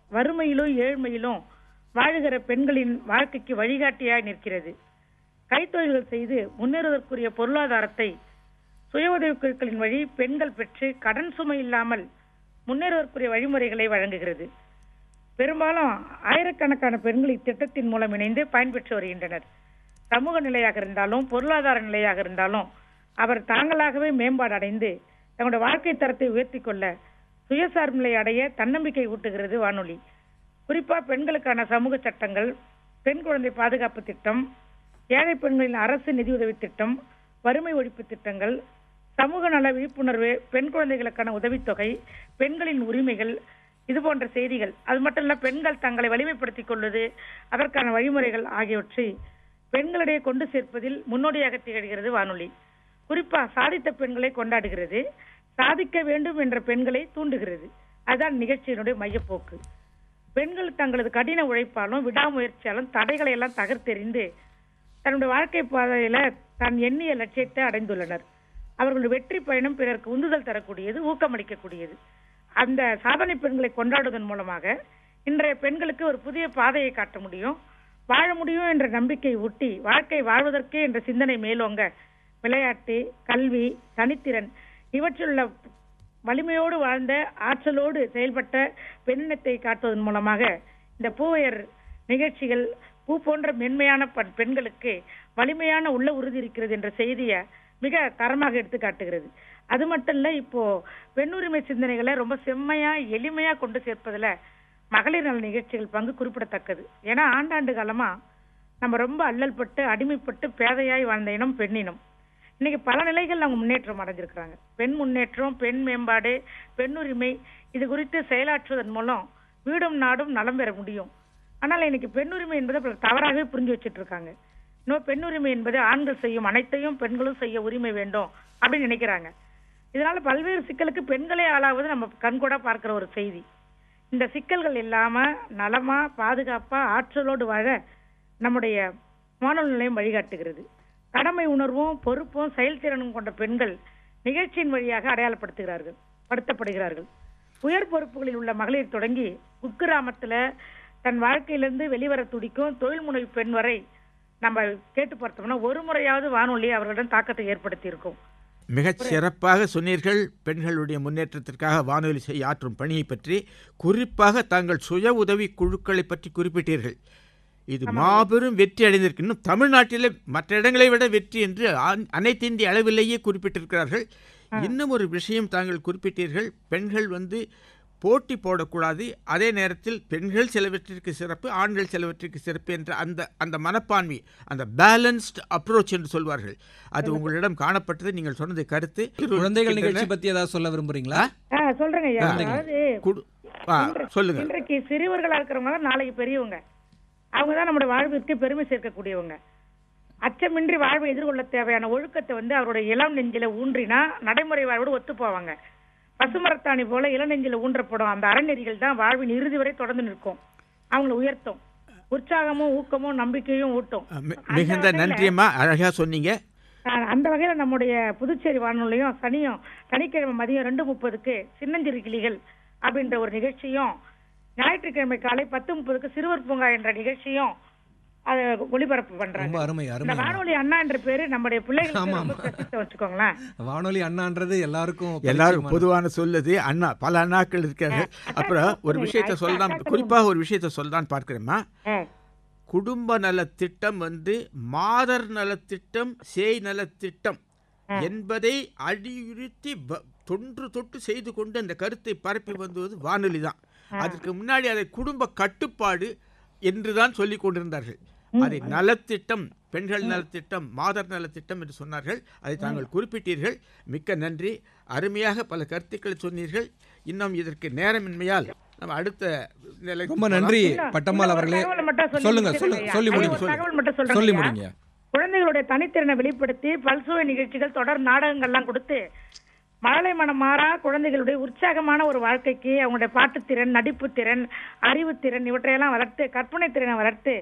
வறுமையிலும் ஏழ்மையிலும் வாழுகிற பெண்களின் வாழ்க்கைக்கு வழிகாட்டியாய் நிற்கிறது கைத்தொழில்கள் செய்து முன்னேறுவதற்குரிய பொருளாதாரத்தை சுய உதவிக் குழுக்களின் வழி பெண்கள் பெற்று கடன் சுமை இல்லாமல் முன்னேறுவதற்குரிய வழிமுறைகளை வழங்குகிறது பெரும்பாலும் ஆயிரக்கணக்கான பெண்கள் இத்திட்டத்தின் மூலம் இணைந்து பயன்பெற்று வருகின்றனர் சமூக நிலையாக இருந்தாலும் பொருளாதார நிலையாக இருந்தாலும் அவர் தாங்களாகவே மேம்பாடு அடைந்து தங்களுடைய வாழ்க்கை தரத்தை உயர்த்தி கொள்ள சுயசார்பு நிலை அடைய தன்னம்பிக்கை ஊட்டுகிறது வானொலி குறிப்பா பெண்களுக்கான சமூக சட்டங்கள் பெண் குழந்தை பாதுகாப்பு திட்டம் ஏழை பெண்களின் அரசு நிதியுதவி திட்டம் வறுமை ஒழிப்பு திட்டங்கள் சமூக நல விழிப்புணர்வு பெண் குழந்தைகளுக்கான உதவித்தொகை பெண்களின் உரிமைகள் இது போன்ற செய்திகள் அது மட்டும் இல்ல பெண்கள் தங்களை வலிமைப்படுத்திக் கொள்வது அதற்கான வழிமுறைகள் ஆகியவற்றை பெண்களிடையே கொண்டு சேர்ப்பதில் முன்னோடியாக திகழ்கிறது வானொலி குறிப்பா சாதித்த பெண்களை கொண்டாடுகிறது சாதிக்க வேண்டும் என்ற பெண்களை தூண்டுகிறது அதுதான் நிகழ்ச்சியினுடைய மையப்போக்கு பெண்கள் தங்களது கடின உழைப்பாலும் விடாமுயற்சியாலும் தடைகளை எல்லாம் தகர்த்தெறிந்து தன்னுடைய வாழ்க்கை பாதையில தான் எண்ணிய லட்சியத்தை அடைந்துள்ளனர் அவர்களுடைய வெற்றி பயணம் பிறருக்கு உந்துதல் தரக்கூடியது ஊக்கமளிக்கக்கூடியது அந்த சாதனை பெண்களை கொண்டாடுவதன் மூலமாக இன்றைய பெண்களுக்கு ஒரு புதிய பாதையை காட்ட முடியும் வாழ முடியும் என்ற நம்பிக்கை ஊட்டி வாழ்க்கை வாழ்வதற்கே என்ற சிந்தனை மேலோங்க விளையாட்டு கல்வி தனித்திறன் இவற்றிலுள்ள வலிமையோடு வாழ்ந்த ஆற்றலோடு செயல்பட்ட பெண்ணினத்தை காட்டுவதன் மூலமாக இந்த பூவையர் நிகழ்ச்சிகள் பூ போன்ற மென்மையான பண்- பெண்களுக்கு வலிமையான உள்ள உறுதி இருக்கிறது என்ற செய்தியை மிக தரமாக எடுத்து காட்டுகிறது அது மட்டும் இல்ல இப்போ பெண்ணுரிமை சிந்தனைகளை ரொம்ப செம்மையா எளிமையா கொண்டு சேர்ப்பதுல மகளிர் நல நிகழ்ச்சிகள் பங்கு குறிப்பிடத்தக்கது ஏன்னா ஆண்டாண்டு காலமா நம்ம ரொம்ப அல்லல்பட்டு அடிமைப்பட்டு பேதையாய் வாழ்ந்த இனம் பெண்ணினம் இன்னைக்கு பல நிலைகள் அவங்க முன்னேற்றம் அடைஞ்சிருக்கிறாங்க பெண் முன்னேற்றம் பெண் மேம்பாடு பெண்ணுரிமை இது குறித்து செயலாற்றுவதன் மூலம் வீடும் நாடும் நலம் பெற முடியும் ஆனால் இன்னைக்கு பெண்ணுரிமை என்பதை பலர் தவறாகவே புரிஞ்சு வச்சிட்டு இருக்காங்க இன்னும் பெண்ணுரிமை என்பது ஆண்கள் செய்யும் அனைத்தையும் பெண்களும் செய்ய உரிமை வேண்டும் அப்படின்னு நினைக்கிறாங்க இதனால பல்வேறு சிக்கலுக்கு பெண்களே ஆளாவது நம்ம கண்கூடா பார்க்கிற ஒரு செய்தி இந்த சிக்கல்கள் இல்லாம நலமா பாதுகாப்பா ஆற்றலோடு வாழ நம்முடைய வானொலி நிலையம் வழிகாட்டுகிறது கடமை உணர்வும் பொறுப்பும் செயல்திறனும் கொண்ட பெண்கள் நிகழ்ச்சியின் வழியாக அடையாளப்படுத்துகிறார்கள் படுத்தப்படுகிறார்கள் உயர் பொறுப்புகளில் உள்ள மகளிர் தொடங்கி குக்கிராமத்துல தன் வாழ்க்கையிலிருந்து வெளிவர துடிக்கும் தொழில் முனைவு பெண் வரை நம்ம கேட்டு பார்த்தோம்னா ஒரு முறையாவது வானொலி அவர்களிடம் தாக்கத்தை ஏற்படுத்தி இருக்கும் மிகச் சிறப்பாக சொன்னீர்கள் பெண்களுடைய முன்னேற்றத்திற்காக வானொலி செய்ய ஆற்றும் பணியை பற்றி குறிப்பாக தாங்கள் சுய உதவி குழுக்களை பற்றி குறிப்பிட்டீர்கள் இது மாபெரும் வெற்றி அடைந்திருக்கு இன்னும் தமிழ்நாட்டிலே மற்ற இடங்களை விட வெற்றி என்று ஆன்- அனைத்து இந்திய அளவிலேயே குறிப்பிட்டிருக்கிறார்கள் இன்னும் ஒரு விஷயம் தாங்கள் குறிப்பிட்டீர்கள் பெண்கள் வந்து போட்டி போடக்கூடாது அதே நேரத்தில் பெண்கள் சிலவற்றிற்கு சிறப்பு ஆண்கள் சிலவற்றிற்கு சிறப்பு என்ற அந்த அந்த மனப்பான்மை அந்த பேலன்ஸ்ட் அப்ரோச் என்று சொல்வார்கள் அது உங்களிடம் காணப்பட்டது நீங்கள் சொன்னது கருத்து குழந்தைகள் நிகழ்ச்சி பத்தி ஏதாவது சொல்ல விரும்புறீங்களா ஆ, சொல்றேங்க ஐயா அதாவது குடு- ஆ, சொல்லுங்க இன்றைக்கு சிறியவர்களா இருக்கிறவங்க தான் நாளைக்கு பெரியவங்க அவங்க தான் நம்முடைய வாழ்விற்கு பெருமை சேர்க்கக்கூடியவங்க அச்சமின்றி வாழ்வை எதிர்கொள்ள தேவையான ஒழுக்கத்தை வந்து அவருடைய இளம் நெஞ்சில ஊன்றினா நடைமுறை வாழ்வோடு ஒத்து போவாங்க பசுமரத்தாணி போல இளநெஞ்சில ஊன்றப்படும் அந்த அறநெறிகள் தான் வாழ்வின் இறுதி வரை தொடர்ந்து நிற்கும் அவங்கள உயர்த்தும் உற்சாகமும் ஊக்கமும் நம்பிக்கையும் ஊட்டும் மி- மிகுந்த நன்றியம்மா அழகா சொன்னீங்க ஆஹ் அந்த வகையில நம்முடைய புதுச்சேரி வானொலியும் சனியும் சனிக்கிழமை மதியம் ரெண்டு முப்பதுக்கு சின்னஞ்சிறு கிளிகள் அப்படின்ற ஒரு நிகழ்ச்சியும் ஞாயிற்றுக்கிழமை காலை பத்து முப்பதுக்கு சிறுவர் பூங்கா என்ற நிகழ்ச்சியும் அதை ஒளிபரப்பு ரொம்ப பண்றாங்க அருமை இந்த அருமை வானொலி அண்ணா என்ற பேரு நம்முடைய பிள்ளைகளுக்கு ஆமா, ரொம்ப ஆமா. பிரசித்த வச்சுக்கோங்களேன் வானொலி அண்ணான்றது எல்லாருக்கும் எல்லாரும் பரிச்சயமான- பொதுவான சொல்லுது அண்ணா பல அண்ணாக்கள் இருக்கார்கள் அப்புறம் ஒரு விஷயத்த சொல்லலாம் குறிப்பாக ஒரு விஷயத்த சொல்லலான்னு பார்க்கிறேம்மா ஆஹ் குடும்ப நலத்திட்டம் வந்து மாதர் நலத்திட்டம் சேய் நலத்திட்டம் என்பதை அடியுறுத்தி ப- தொன்று தொட்டு செய்து கொண்டு அந்த கருத்தை பரப்பி வந்தது வானொலி தான் அதற்கு முன்னாடி அதை குடும்ப கட்டுப்பாடு என்றுதான் சொல்லிக் கொண்டிருந்தார்கள் அதை நலத்திட்டம் பெண்கள் நலத்திட்டம் மாதர் நலத்திட்டம் என்று சொன்னார்கள் அதை தாங்கள் குறிப்பிட்டீர்கள் மிக்க நன்றி அருமையாக பல கருத்துக்களை சொன்னீர்கள் இன்னும் இதற்கு நேரமின்மையால் நம்ம அடுத்த நிலைக்கு ரொம்ப போகலாம். நன்றி இல்ல, பட்டம்மாள் இல்ல, ஒரு அவர்களே தகவலை மட்டும் சொல்லி சொல்லுங்க முடிச்சிடுறேன் சொல்லுங்க ஐயா. சொல்லி ஐயா, முடிங்க ஒரு தகவல் மட்டும் சொல்றேன் சொல்லி ஐயா. முடிங்க குழந்தைகளுடைய தனித்திறனை வெளிப்படுத்தி பல்சுவை நிகழ்ச்சிகள் தொடர் நாடகங்கள்லாம் கொடுத்து மழலை மனம் மாறா குழந்தைகளுடைய உற்சாகமான ஒரு வாழ்க்கைக்கு அவங்களுடைய பாட்டுத்திறன் நடிப்புத்திறன் அறிவுத்திறன் இவற்றையெல்லாம் வளர்த்து கற்பனை திறனை வளர்த்து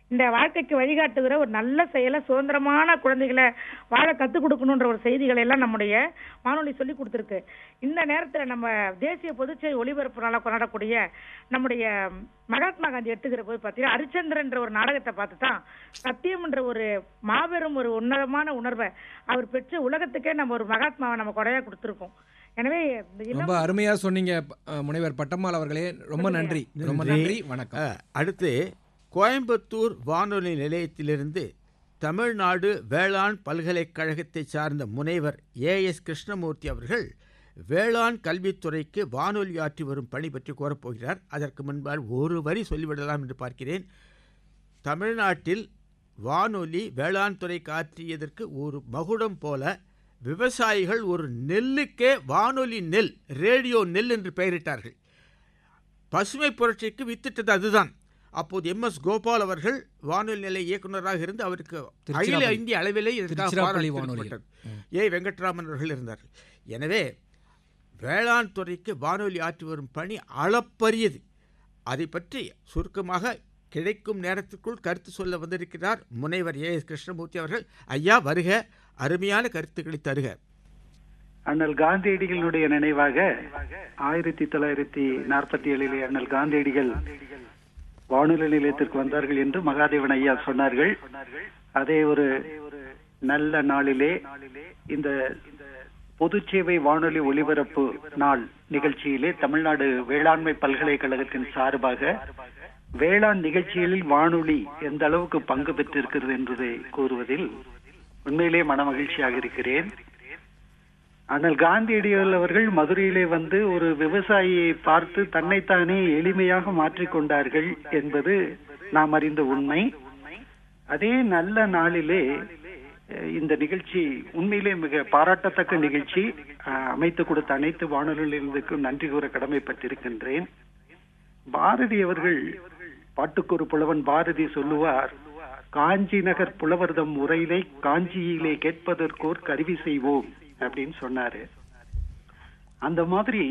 இந்த வாழ்க்கைக்கு வழிகாட்டுகிற ஒரு நல்ல செயலை சுதந்திரமான குழந்தைகளை வாழ கற்றுக் கொடுக்கணுன்ற ஒரு செய்திகளை எல்லாம் நம்முடைய வானொலி சொல்லி கொடுத்துருக்கு இந்த நேரத்தில் நம்ம தேசிய பொதுச்செய் ஒளிபரப்பு நாளாக கொண்டாடக்கூடிய நம்முடைய மகாத்மா காந்தி எடுத்துக்கிற போது பார்த்தீங்கன்னா ஹரிச்சந்திரன்ற ஒரு நாடகத்தை பார்த்து தான் சத்தியம்ன்ற ஒரு மாபெரும் ஒரு உன்னதமான உணர்வை அவர் பெற்று உலகத்துக்கே நம்ம ஒரு மகாத்மாவை நம்ம கொடையா கொடுத்துருக்கோம் எனவே இந்த இளம் ரொம்ப அருமையா சொன்னீங்க அஹ், முனைவர் பட்டம்மாள் அவர்களே ரொம்ப நன்றி ரொம்ப நன்றி. நன்றி வணக்கம் அஹ், அடுத்து கோயம்புத்தூர் வானொலி நிலையத்திலிருந்து தமிழ்நாடு வேளாண் பல்கலைக்கழகத்தை சார்ந்த முனைவர் ஏ எஸ் கிருஷ்ணமூர்த்தி அவர்கள் வேளாண் கல்வித்துறைக்கு வானொலி ஆற்றி வரும் பணி பற்றி கூறப்போகிறார் அதற்கு முன்பால் ஒரு வரி சொல்லிவிடலாம் என்று பார்க்கிறேன் தமிழ்நாட்டில் வானொலி வேளாண் துறைக்கு ஆற்றியதற்கு ஒரு மகுடம் போல விவசாயிகள் ஒரு நெல்லுக்கே வானொலி நெல் ரேடியோ நெல் என்று பெயரிட்டார்கள் பசுமை புரட்சிக்கு வித்திட்டது அதுதான் அப்போது எம் எஸ் கோபால் அவர்கள் வானொலி நிலைய இயக்குநராக இருந்து அவருக்கு அகில திருச்சிராப்பள்ளி. இந்திய அளவிலே இதற்காக திருச்சிராப்பள்ளி பாராட்டு வானொலி. தெரிவிக்கப்பட்டது. ஏ வெங்கட்ராமன் அவர்கள் இருந்தார்கள் எனவே வேளாண் துறைக்கு வானொலி ஆற்றி வரும் பணி அளப்பரியது அதை பற்றி சுருக்கமாக கிடைக்கும் நேரத்திற்குள் கருத்து சொல்ல வந்திருக்கிறார் முனைவர் ஏ எஸ் கிருஷ்ணமூர்த்தி அவர்கள் ஐயா வருக அருமையான கருத்துக்களை தருக அண்ணல் காந்தியடிகளுடைய நினைவாக ஆயிரத்தி தொள்ளாயிரத்தி நாற்பத்தி ஏழிலே அண்ணல் காந்தியடிகள் வானொலி நிலையத்திற்கு வந்தார்கள் என்று மகாதேவன் ஐயா சொன்னார்கள் அதே ஒரு நல்ல நாளிலே இந்த பொதுச்சேவை வானொலி ஒலிபரப்பு நாள் நிகழ்ச்சியிலே தமிழ்நாடு வேளாண்மை பல்கலைக்கழகத்தின் சார்பாக வேளாண் நிகழ்ச்சிகளில் வானொலி எந்த அளவுக்கு பங்கு பெற்றிருக்கிறது என்பதை கூறுவதில் உண்மையிலே மனமகிழ்ச்சியாக இருக்கிறேன் ஆனால் காந்தியடிகள் அவர்கள் மதுரையிலே வந்து ஒரு விவசாயியை பார்த்து தன்னைத்தானே எளிமையாக மாற்றிக்கொண்டார்கள் என்பது நாம் அறிந்த உண்மை அதே நல்ல நாளிலே அஹ், இந்த நிகழ்ச்சி உண்மையிலே மிக பாராட்டத்தக்க நிகழ்ச்சி அஹ், அமைத்து கொடுத்த அனைத்து வானொலிகளுக்கும் நன்றி கூற கடமைப்பட்டிருக்கின்றேன் பாரதி அவர்கள் பாட்டுக்கு ஒரு புலவன் பாரதி சொல்லுவார் காஞ்சி நகர் புலவர்தம் உரையிலே காஞ்சியிலே கேட்பதற்கோர் கருவி செய்வோம் அப்படின்னு சொன்னாரு அந்த மாதிரி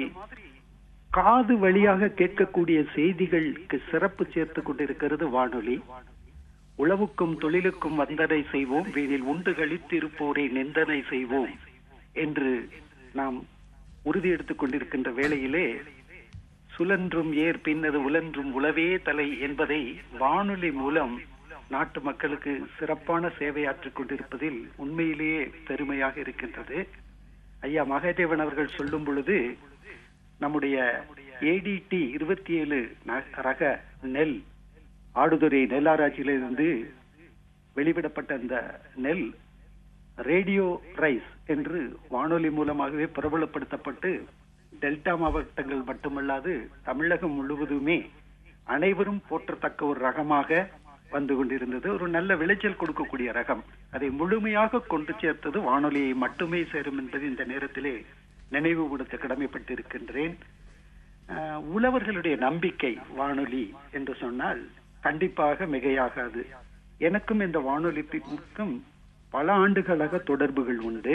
காது வழியாக கேட்கக்கூடிய செய்திகளுக்கு சிறப்பு சேர்த்து கொண்டிருக்கிறது வானொலி உழவுக்கும் தொழிலுக்கும் வந்தனை செய்வோம் வீணில் உண்டு கழித்திருப்போரை நிந்தனை செய்வோம் என்று நாம் உறுதி எடுத்துக் கொண்டிருக்கின்ற வேளையிலே சுழன்றும் ஏர் பின்னது உழன்றும் உளவே தலை என்பதை வானொலி மூலம் நாட்டு மக்களுக்கு சிறப்பான சேவையாற்றிக் கொண்டிருப்பதில் உண்மையிலேயே பெருமையாக இருக்கின்றது ஐயா மகாதேவன் அவர்கள் சொல்லும் பொழுது நம்முடைய ஏடிடி இருபத்தி ஏழு ரக நெல் ஆடுதுறை நெல்லாராய்ச்சியிலிருந்து வெளிவிடப்பட்ட அந்த நெல் ரேடியோ ரைஸ் என்று வானொலி மூலமாகவே பிரபலப்படுத்தப்பட்டு டெல்டா மாவட்டங்கள் மட்டுமல்லாது தமிழகம் முழுவதுமே அனைவரும் போற்றத்தக்க ஒரு ரகமாக வந்து கொண்டிருந்தது ஒரு நல்ல விளைச்சல் கொடுக்கக்கூடிய ரகம் அதை முழுமையாக கொண்டு சேர்த்தது வானொலியை மட்டுமே சேரும் என்பது இந்த நேரத்திலே நினைவுபடுத்த கடமைப்பட்டிருக்கின்றேன் அஹ், உழவர்களுடைய நம்பிக்கை வானொலி என்று சொன்னால் கண்டிப்பாக மிகையாகாது எனக்கும் இந்த வானொலிக்கும் பல ஆண்டுகளாக தொடர்புகள் உண்டு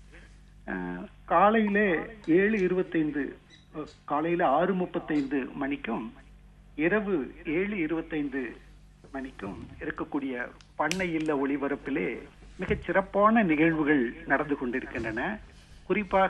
அஹ், காலையிலே ஏழு இருபத்தைந்து அஹ், காலையில ஆறு முப்பத்தைந்து மணிக்கும் இரவு ஏழு இருபத்தைந்து மணிக்கும் இருக்கக்கூடிய பண்ணை இல்ல ஒளிபரப்பிலே மிகச் சிறப்பான நிகழ்வுகள் நடந்து கொண்டிருக்கின்றன குறிப்பாக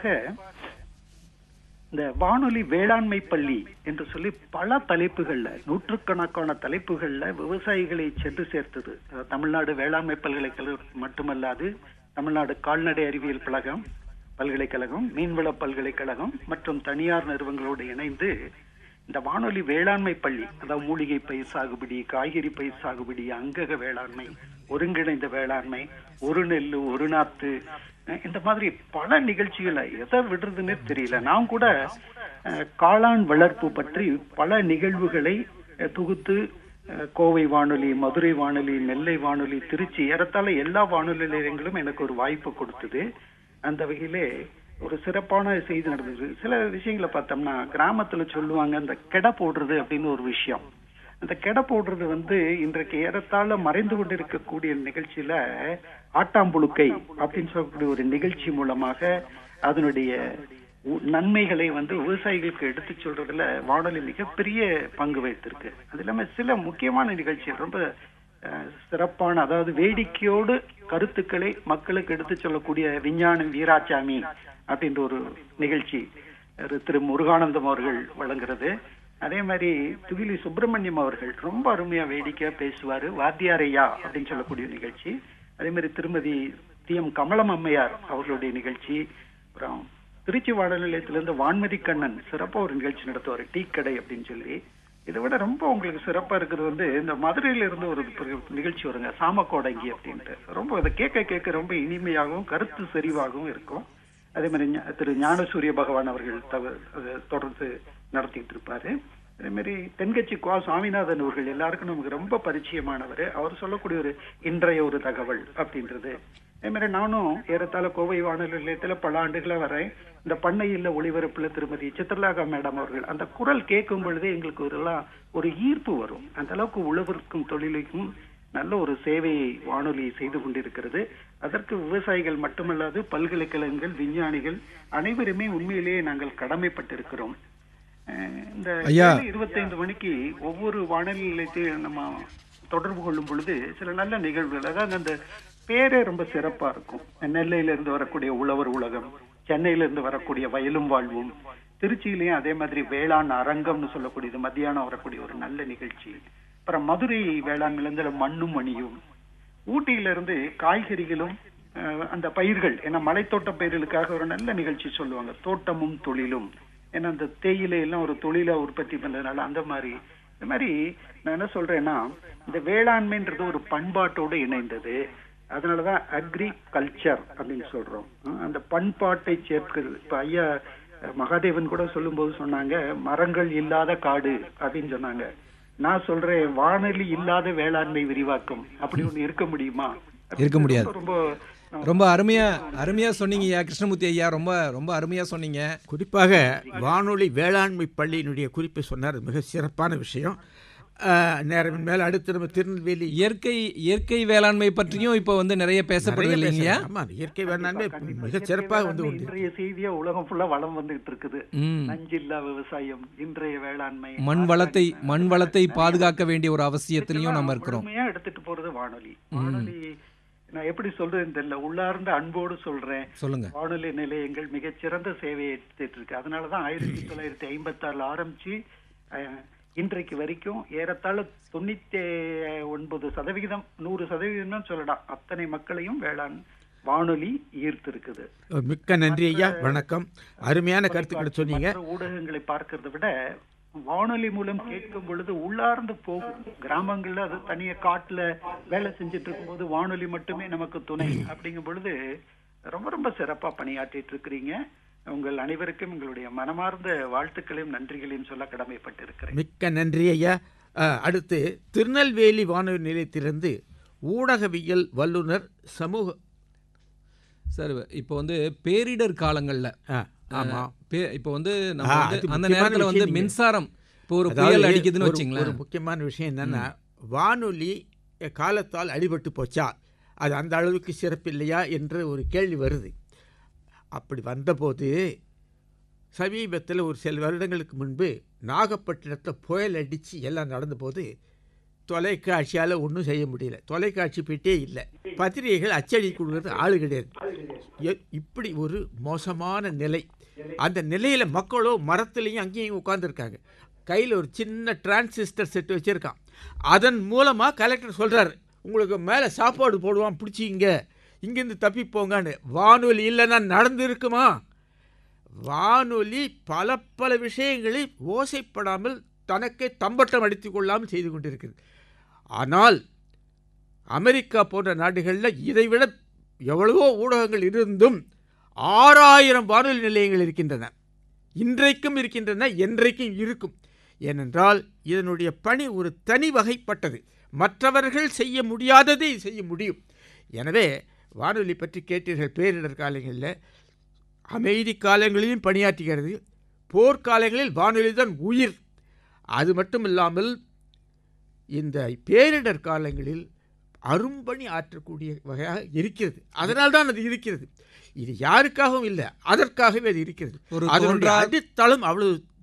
இந்த வானொலி வேளாண்மை பள்ளி என்று சொல்லி பல தலைப்புகள்ல நூற்றுக்கணக்கான தலைப்புகள்ல விவசாயிகளை சென்று சேர்த்தது அஹ் தமிழ்நாடு வேளாண்மை பல்கலைக்கழகம் மட்டுமல்லாது தமிழ்நாடு கால்நடை அறிவியல் கழகம் பல்கலைக்கழகம் மீன்வள பல்கலைக்கழகம் மற்றும் தனியார் நிறுவனங்களோடு இணைந்து இந்த வானொலி வேளாண்மை பள்ளி அதாவது மூலிகை பயிர் சாகுபடி காய்கறி பயிர் சாகுபடி அங்கக வேளாண்மை ஒருங்கிணைந்த வேளாண்மை ஒரு நெல்லு ஒரு நாத்து அஹ் இந்த மாதிரி பல நிகழ்ச்சிகளை எதை விடுறதுன்னே தெரியல நான் கூட அஹ், காளான் வளர்ப்பு பற்றி பல நிகழ்வுகளை அஹ், தொகுத்து அஹ், கோவை வானொலி மதுரை வானொலி நெல்லை வானொலி திருச்சி ஏறத்தாழ எல்லா வானொலி நிலையங்களும் எனக்கு ஒரு வாய்ப்பு கொடுத்தது அந்த வகையிலே ஒரு சிறப்பான செய்தி நடந்தது சில விஷயங்களை பார்த்தோம்னா கிராமத்துல சொல்லுவாங்க இந்த கெடை போடுறது அப்படின்னு ஒரு விஷயம் அந்த கெடை போடுறது வந்து இன்றைக்கு ஏறத்தாழ மறைந்து கொண்டிருக்கக்கூடிய நிகழ்ச்சியில ஆட்டாம்புழுக்கை அப்படின்னு சொல்லக்கூடிய ஒரு நிகழ்ச்சி மூலமாக அதனுடைய உ- நன்மைகளை வந்து விவசாயிகளுக்கு எடுத்து சொல்றதுல வானொலி மிகப்பெரிய பங்கு வைத்திருக்கு அது இல்லாம சில முக்கியமான நிகழ்ச்சிகள் ரொம்ப அஹ், சிறப்பான அதாவது வேடிக்கையோடு கருத்துக்களை மக்களுக்கு எடுத்துச் சொல்லக்கூடிய விஞ்ஞானம் வீராசாமி அப்படின்ற ஒரு நிகழ்ச்சி அது திரு முருகானந்தம் அவர்கள் வழங்குறது அதே மாதிரி துகிலி சுப்பிரமணியம் அவர்கள் ரொம்ப அருமையா வேடிக்கையா பேசுவாரு வாத்தியாரையா அப்படின்னு சொல்லக்கூடிய நிகழ்ச்சி அதே மாதிரி திருமதி டி எம் கமலம் அம்மையார் அவர்களுடைய நிகழ்ச்சி அப்புறம் திருச்சி வானொலி நிலையத்திலிருந்து வான்மதி கண்ணன் சிறப்பா ஒரு நிகழ்ச்சி நடத்துவார் டீ கடை அப்படின்னு சொல்லி இதை விட ரொம்ப உங்களுக்கு சிறப்பா இருக்கிறது வந்து இந்த மதுரையில இருந்து ஒரு பிர- நிகழ்ச்சி வருங்க சாமக்கோடங்கி அப்படின்ட்டு ரொம்ப அதை கேட்க கேட்க ரொம்ப இனிமையாகவும் கருத்து செறிவாகவும் இருக்கும் அதே மாதிரி ஞா- திரு ஞானசூரிய பகவான் அவர்கள் தவ அதை தொடர்ந்து நடத்திட்டு இருப்பாரு அதே மாதிரி தென்கட்சி கோ சுவாமிநாதன் அவர்கள் எல்லாருக்கும் நமக்கு ரொம்ப பரிச்சயமானவர் அவர் சொல்லக்கூடிய ஒரு இன்றைய ஒரு தகவல் அப்படின்றது அதே மாதிரி நானும் ஏறத்தாழ கோவை வானொலி நிலையத்துல பல ஆண்டுகளா வரேன் இந்த பண்ணை இல்ல ஒளிபரப்புல திருமதி சித்ரலாகா மேடம் அவர்கள் அந்த குரல் கேட்கும் பொழுதே எங்களுக்கு ஒரு எல்லாம் ஒரு ஈர்ப்பு வரும் அந்த அளவுக்கு உழவிற்கும் தொழிலுக்கும் நல்ல ஒரு சேவையை வானொலி செய்து கொண்டிருக்கிறது அதற்கு விவசாயிகள் மட்டுமல்லாது பல்கலைக்கழகங்கள் விஞ்ஞானிகள் அனைவருமே உண்மையிலேயே நாங்கள் கடமைப்பட்டிருக்கிறோம் அஹ் இந்த ஐயா. இருபத்தைந்து மணிக்கு ஒவ்வொரு வானொலி நிலையத்தையும் நம்ம தொடர்பு கொள்ளும் பொழுது சில நல்ல நிகழ்வுகள் அதாவது அந்த பேரே ரொம்ப சிறப்பா இருக்கும் நெல்லையில இருந்து வரக்கூடிய உழவர் உலகம் சென்னையில இருந்து வரக்கூடிய வயலும் வாழ்வும் திருச்சியிலயும் அதே மாதிரி வேளாண் அரங்கம்னு சொல்லக்கூடியது மத்தியானம் வரக்கூடிய ஒரு நல்ல நிகழ்ச்சி அப்புறம் மதுரை வேளாண் நிலங்கள மண்ணும் மணியும் ஊட்டியில இருந்து காய்கறிகளும் அஹ், அந்த பயிர்கள் ஏன்னா மலைத்தோட்ட பயிர்களுக்காக ஒரு நல்ல நிகழ்ச்சி சொல்லுவாங்க தோட்டமும் தொழிலும் ஏன்னா அந்த தேயிலை எல்லாம் ஒரு தொழிலா உற்பத்தி பண்றதுனால அந்த மாதிரி இந்த மாதிரி நான் என்ன சொல்றேன்னா இந்த வேளாண்மைன்றது ஒரு பண்பாட்டோடு இணைந்தது அதனாலதான் அக்ரி கல்ச்சர் அப்படின்னு சொல்றோம் அஹ், அந்த பண்பாட்டை சேர்க்கிறது இப்ப ஐயா அஹ், மகாதேவன் கூட சொல்லும்போது சொன்னாங்க மரங்கள் இல்லாத காடு அப்படின்னு சொன்னாங்க நான் சொல்றேன் வானொலி இல்லாத வேளாண்மை விரிவாக்கம் அப்படி ஒண்ணு இருக்க முடியுமா இருக்க முடியாது. ரொம்ப ரொம்ப அருமையா அருமையா சொன்னீங்க ஐயா கிருஷ்ணமூர்த்தி ஐயா ரொம்ப ரொம்ப அருமையா சொன்னீங்க குறிப்பாக வானொலி வேளாண்மை பள்ளியினுடைய குறிப்பை சொன்னார் மிக சிறப்பான விஷயம் அஹ், நேரம் மேல் அடுத்து நம்ம திருநெல்வேலி இயற்கை இயற்கை வேளாண்மை பற்றியும் இப்போ வந்து நிறைய பேசப்படுது நிறைய இல்லைங்கய்யா பேசலாம். ஆமா இயற்கை வேளாண்மை கண்டிப்பா மிக இயற்கை சிறப்பாக வந்து வேளாண்மை கொண்டு இன்றைய செய்தியா உலகம் ஃபுல்லா வளம் வந்துகிட்டு இருக்குது ம் நஞ்சில்லா விவசாயம் இன்றைய வேளாண்மை மண் வளத்தை மண் வளத்தை பாதுகாக்க வேண்டிய ஒரு அவசியத்திலையும் நம்ம இருக்கிறோம் முழுமையா எடுத்துட்டு போறது வானொலி வானொலி நான் எப்படி சொல்றதுன்னு தெரியல உள்ளார்ந்த அன்போடு சொல்றேன் சொல்லுங்க வானொலி நிலையங்கள் மிகச்சிறந்த சேவையை எடுத்துட்டு இருக்கு அதனாலதான் ஆயிரத்தி தொள்ளாயிரத்தி ஐம்பத்தி ஆறுல ஆரம்பிச்சு அஹ், இன்றைக்கு வரைக்கும் ஏறத்தாழ தொண்ணூத்தி ஒன்பது சதவிகிதம் நூறு சதவிகிதம் சொல்லலாம் அத்தனை மக்களையும் வேளாண் வானொலி ஈர்த்து இருக்குது மிக்க நன்றி ஐயா வணக்கம் அருமையான கருத்துக்களை சொன்னீங்க மற்ற ஊடகங்களை பார்க்கறதை விட வானொலி மூலம் கேட்கும் பொழுது உள்ளார்ந்து போகும் கிராமங்கள்ல அது தனியா காட்டுல வேலை செஞ்சுட்டு இருக்கும்போது வானொலி மட்டுமே நமக்கு துணை அப்படிங்கும் பொழுது ரொம்ப ரொம்ப சிறப்பா பணியாற்றிட்டு இருக்கிறீங்க உங்கள் அனைவருக்கும் எங்களுடைய மனமார்ந்த வாழ்த்துக்களையும் நன்றிகளையும் சொல்ல கடமைப்பட்டு இருக்கிறேன் மிக்க நன்றி ஐயா அஹ், அடுத்து திருநெல்வேலி வானொலி நிலையத்திலிருந்து ஊடகவியல் வல்லுனர் சமூக சார் இப்போ வந்து பேரிடர் காலங்களில் ஆ, ஆமா இப்போ வந்து நம்ம ஆ, வந்து அது அந்த முக்கியமான நேரத்தில் வந்து விஷயம் நீங்க- மின்சாரம் இப்போ ஒரு அதாவது புயல் அடிக்குதுன்னு ஒரு- ஒரு வச்சுங்களேன் முக்கியமான விஷயம் என்னன்னா வானொலி காலத்தால் அடிபட்டு போச்சா அது அந்த அளவுக்கு சிறப்பு இல்லையா என்று ஒரு கேள்வி வருது அப்படி வந்தபோது சமீபத்தில் ஒரு சில வருடங்களுக்கு முன்பு நாகப்பட்டினத்தில் புயல் அடித்து எல்லாம் நடந்தபோது தொலைக்காட்சியால் ஒன்றும் செய்ய முடியல தொலைக்காட்சி பெட்டியே இல்லை பத்திரிகைகள் அச்சடி கொடுக்கறது ஆள் கிடையாது எ- இப்படி ஒரு மோசமான நிலை அந்த நிலையில் மக்களோ மரத்துலேயும் அங்கேயும் உட்காந்துருக்காங்க கையில் ஒரு சின்ன டிரான்சிஸ்டர் செட் வச்சுருக்கான் அதன் மூலமாக கலெக்டர் சொல்கிறார் உங்களுக்கு மேலே சாப்பாடு போடுவான் பிடிச்சிங்க இங்கேருந்து தப்பி போங்கன்னு வானொலி இல்லைன்னா நடந்து இருக்குமா வானொலி பல பல விஷயங்களை ஓசைப்படாமல் தனக்கே தம்பட்டம் அடித்து கொள்ளாமல் செய்து கொண்டிருக்கிறது ஆனால் அமெரிக்கா போன்ற நாடுகளில் இதைவிட எவ்வளவோ ஊடகங்கள் இருந்தும் ஆறாயிரம் வானொலி நிலையங்கள் இருக்கின்றன இன்றைக்கும் இருக்கின்றன என்றைக்கும் இருக்கும் ஏனென்றால் இதனுடைய பணி ஒரு தனி வகைப்பட்டது மற்றவர்கள் செய்ய முடியாததை இது செய்ய முடியும் எனவே வானொலி பற்றி கேட்டீர்கள் பேரிடர் காலங்களில் அமைதி காலங்களிலும் பணியாற்றுகிறது போர்க்காலங்களில் வானொலி தான் உயிர் அது மட்டும் இல்லாமல் இந்த பேரிடர் காலங்களில் அரும்பணி ஆற்றக்கூடிய வகையாக இருக்கிறது அதனால் தான் அது இருக்கிறது இது யாருக்காகவும் இல்லை அதற்காகவே அது இருக்கிறது ஒரு அதனுடைய தோன்றா அடித்தளம் அவ்வளவு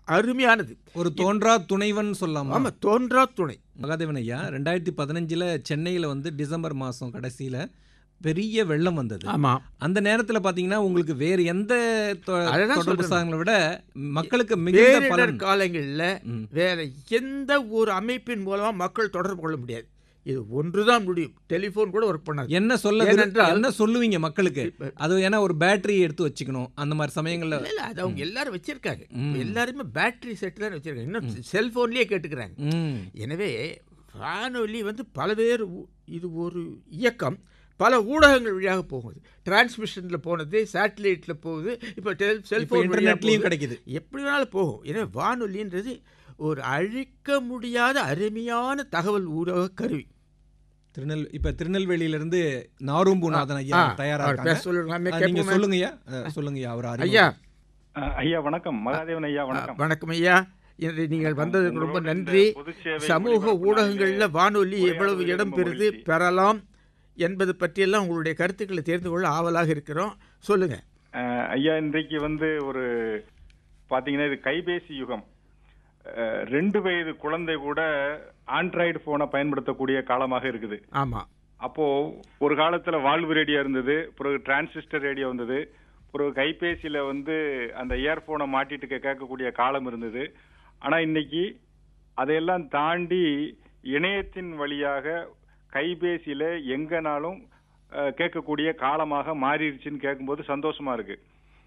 அருமையானது ஒரு தோன்றா துணைவன் சொல்லலாமா ஆமாம் தோன்றா துணை மகாதேவன் ஐயா ரெண்டாயிரத்தி பதினஞ்சில் சென்னையில் வந்து டிசம்பர் மாதம் கடைசியில் பெரிய வெள்ளம் வந்தது ஆமாம் அந்த நேரத்தில் பார்த்தீங்கன்னா உங்களுக்கு வேறு எந்த தொ- அதுதான் தொடர்பு சொல்றேன். சாதனங்களை விட மக்களுக்கு மிகுந்த பேரிடர் பலன் காலங்களில் ம். வேற எந்த ஒரு அமைப்பின் மூலமாக மக்கள் தொடர்பு கொள்ள முடியாது இது ஒன்று தான் முடியும் டெலிஃபோன் கூட ஒர்க் பண்ணாது என்ன சொல்ல விரு- ஏனென்றால் என்ன சொல்லுவீங்க மக்களுக்கு அது ஏன்னா ஒரு பேட்டரி எடுத்து வச்சுக்கணும் அந்த மாதிரி சமயங்கள்ல இல்ல, இல்ல, அது அவங்க எல்லாரும் வச்சிருக்காங்க ம். எல்லாருமே பேட்டரி செட் தான் வச்சிருக்காங்க இன்னும் செல்போன்லயே கேட்டுக்கிறாங்க ம் எனவே வானொலி வந்து பல்வேறு ஊ- இது ஒரு இயக்கம் பல ஊடகங்கள் வழியாக போகுது டிரான்ஸ்மிஷனில் போனது சேட்டலைட்டில் போகுது இப்போ டெல் இப்போ செல்போன் இன்டர்நெட்லயும் கிடைக்குது எப்படி வேணாலும் போகும் எனவே வானொலின்றது ஒரு அழிக்க முடியாத அருமையான தகவல் ஊடக கருவி திருநெல் இப்ப திருநெல்வேலியில இருந்து நாரும்புநாதன் ஐயா ஆ, தயாரா அவர் இருக்காங்க பேச சொல்லுங்களாமே ஆ, நீங்க கேட்போமே. சொல்லுங்கய்யா அஹ், சொல்லுங்கய்யா அவர் அறிமுகம். ஐயா அஹ், ஐயா வணக்கம் மகாதேவன் ஐயா வணக்கம் வணக்கம் ஐயா இன்று நீங்கள் வந்ததுக்கு ரொம்ப உங்களோட இந்த நன்றி பொதுச் சேவை சமூக ஒளிபரப்பு ஊடகங்களில் நாளிலே வானொலி உரையாடுவதில் எவ்வளவு இடம் ரொம்ப பெறுது மகிழ்ச்சி. பெறலாம் என்பது பற்றியெல்லாம் உங்களுடைய கருத்துக்களை தெரிந்து கொள்ள ஆவலாக இருக்கிறோம் சொல்லுங்க அஹ், ஐயா இன்றைக்கு வந்து ஒரு பாத்தீங்கன்னா இது கைபேசி யுகம் அஹ், ரெண்டு வயது குழந்தை கூட ஆண்ட்ராய்டு போனை பயன்படுத்தக்கூடிய காலமாக இருக்குது ஆமா அப்போ ஒரு காலத்துல வால்வு ரேடியோ இருந்தது பிறகு டிரான்சிஸ்டர் ரேடியோ வந்தது பிறகு கைபேசியில வந்து அந்த இயர்போனை மாட்டிட்டு கே- கேட்கக்கூடிய காலம் இருந்தது ஆனா இன்னைக்கு அதையெல்லாம் தாண்டி இணையத்தின் வழியாக கைபேசியில எங்கனாலும் அஹ், கேட்கக்கூடிய காலமாக மாறிடுச்சுன்னு கேட்கும்போது சந்தோஷமா இருக்கு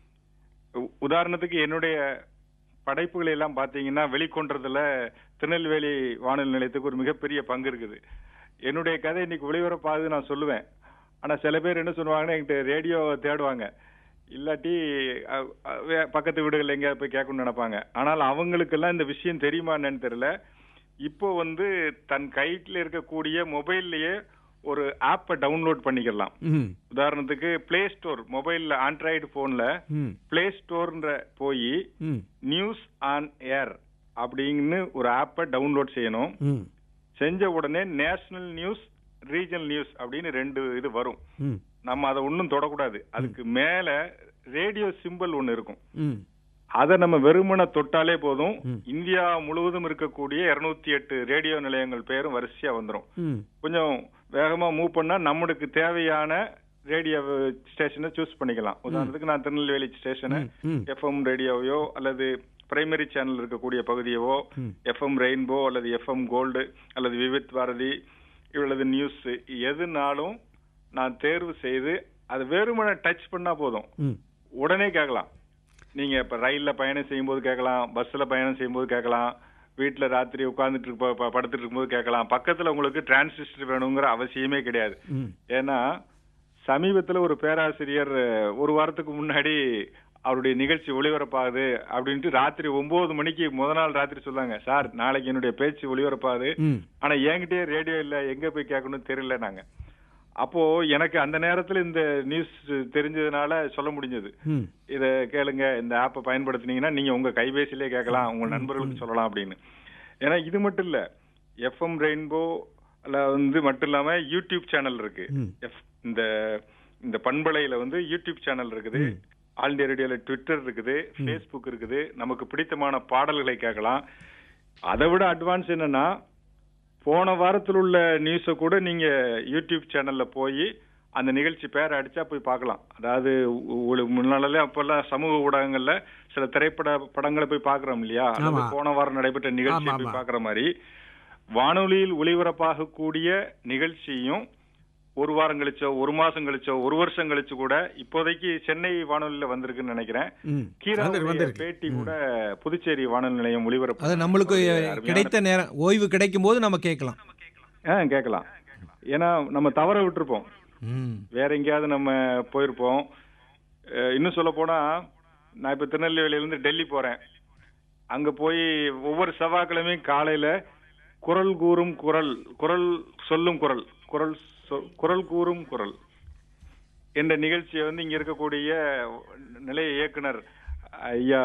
உ- உதாரணத்துக்கு என்னுடைய படைப்புகளை எல்லாம் பாத்தீங்கன்னா வெளிக்கொண்டதுல திருநெல்வேலி வானொலி நிலையத்துக்கு ஒரு மிகப்பெரிய பங்கு இருக்குது என்னுடைய கதை இன்னைக்கு ஒளிபரப்பாகுது நான் சொல்லுவேன் ஆனா சில பேர் என்ன சொல்லுவாங்கன்னா என்கிட்ட ரேடியோ தேடுவாங்க இல்லாட்டி அஹ், அஹ், வே- பக்கத்து வீடுகள் எங்கேயாவது போய் கேட்கணும்னு நினைப்பாங்க ஆனால் அவங்களுக்கெல்லாம் இந்த விஷயம் தெரியுமா என்னன்னு தெரியல இப்போ வந்து தன் கையில் இருக்கக்கூடிய மொபைல்லையே ஒரு ஆப்பை டவுன்லோட் பண்ணிக்கலாம் ம் உதாரணத்துக்கு பிளே ஸ்டோர் மொபைல்ல ஆண்ட்ராய்டு போன்ல ம் பிளே ஸ்டோர்ன்ற போய் ம் நியூஸ் ஆன் ஏர் அப்படின்னு ஒரு ஆப்பை டவுன்லோட் செய்யணும் ம் செஞ்ச உடனே நேஷனல் நியூஸ் ரீஜனல் நியூஸ் அப்படின்னு ரெண்டு இது வரும் ம் நம்ம அதை ஒன்றும் தொடக்கூடாது அதுக்கு மேல ரேடியோ சிம்பல் ஒன்று இருக்கும் ம் அதை நம்ம வெறுமனை தொட்டாலே போதும் ம். இந்தியா முழுவதும் இருக்கக்கூடிய இருநூத்தி எட்டு ரேடியோ நிலையங்கள் பேரும் வரிசையா வந்துரும் ம் கொஞ்சம் வேகமா மூவ் பண்ணா நம்மளுக்கு தேவையான ரேடியோ ஸ்டேஷனை சூஸ் பண்ணிக்கலாம் உதாரணத்துக்கு நான் திருநெல்வேலி ஸ்டேஷனை ம், ம். எஃப்எம் ரேடியோவையோ அல்லது பிரைமரி சேனல் இருக்கக்கூடிய பகுதியவோ ம். எஃப்எம் ரெயின்போ அல்லது எஃப்எம் கோல்டு அல்லது விவித் பாரதி அல்லது நியூஸ் எதுனாலும் நான் தேர்வு செய்து அது வெறுமனை டச் பண்ணா போதும் ம் உடனே கேட்கலாம் நீங்க இப்ப ரயில்ல பயணம் செய்யும்போது கேட்கலாம் பஸ்ல பயணம் செய்யும்போது கேட்கலாம் வீட்டுல ராத்திரி உட்கார்ந்துட்டு இருப்ப- ப- படுத்துட்டு இருக்கும்போது கேட்கலாம் பக்கத்துல உங்களுக்கு டிரான்சிஸ்டர் வேணுங்கிற அவசியமே கிடையாது ம் ஏன்னா சமீபத்துல ஒரு பேராசிரியர் அஹ், ஒரு வாரத்துக்கு முன்னாடி அவருடைய நிகழ்ச்சி ஒளிபரப்பாகுது அப்படின்ட்டு ராத்திரி ஒன்பது மணிக்கு முத நாள் ராத்திரி சொன்னாங்க சார் நாளைக்கு என்னுடைய பேச்சு ஒளிபரப்பாகுது ம் ஆனா என்கிட்டயே ரேடியோ இல்ல எங்க போய் கேட்கணும்னு தெரியல நாங்க அப்போ எனக்கு அந்த நேரத்துல இந்த நியூஸ் தெரிஞ்சதுனால சொல்ல முடிஞ்சது ம் இத கேளுங்க இந்த ஆப்பை பயன்படுத்துனீங்கன்னா நீங்க உங்க கைபேசியிலே கேட்கலாம் உங்க நண்பர்களுக்கு சொல்லலாம் அப்படின்னு ஏன்னா இது மட்டும் இல்ல எஃப்எம் ரெயின்போ வந்து மட்டும் இல்லாம யூடியூப் சேனல் இருக்கு ம். F- இந்த இந்த பண்பலையில வந்து யூடியூப் சேனல் இருக்குது ஆல் இந்தியா ரேடியோல ட்விட்டர் இருக்குது ஃபேஸ்புக் இருக்குது நமக்கு பிடித்தமான பாடல்களை கேட்கலாம் அதை விட அட்வான்ஸ் என்னன்னா போன வாரத்தில் உள்ள நியூஸை கூட நீங்க யூடியூப் சேனல்ல போய் அந்த நிகழ்ச்சி பேரை அடிச்சா போய் பார்க்கலாம் அதாவது உ- உ- முன்னால அப்பெல்லாம் சமூக ஊடகங்கள்ல சில திரைப்பட படங்களை போய் பார்க்கறோம் இல்லையா அல்லது ஆமா. போன வாரம் நடைபெற்ற நிகழ்ச்சியை ஆமா, போய் ஆமா. பார்க்குற மாதிரி வானொலியில் ஒளிபரப்பாகக்கூடிய நிகழ்ச்சியும் ஒரு வாரம் கழிச்சோ ஒரு மாசம் கழிச்சோ ஒரு வருஷம் கழிச்சு கூட இப்போதைக்கு சென்னை வானொலியில வந்திருக்குன்னு நினைக்கிறேன் ம் கீரா வந்திருக்கு, வந்திருக்கு. பேட்டி கூட புதுச்சேரி வானொலி நிலையம் ஒளிபரப்பு அது நம்மளுக்கு அருமையான- கிடைத்த நேரம் ஓய்வு கிடைக்கும் போது நம்ம கேட்கலாம் ஆ கேட்கலாம் ஏன்னா நம்ம தவற விட்டுருப்போம் ம் வேற எங்கேயாவது நம்ம போயிருப்போம் அஹ் இன்னும் சொல்ல போனா நான் இப்ப திருநெல்வேலியில இருந்து டெல்லி போறேன் அங்க போய் ஒவ்வொரு செவ்வாய்க்கிழமையும் காலையில குரல் கூறும் குரல் குரல் சொல்லும் குரல் குரல் சொ- குரல் கூறும் குரல் என்ற நிகழ்ச்சியை வந்து இங்க இருக்கக்கூடிய நிலைய இயக்குனர் ஐயா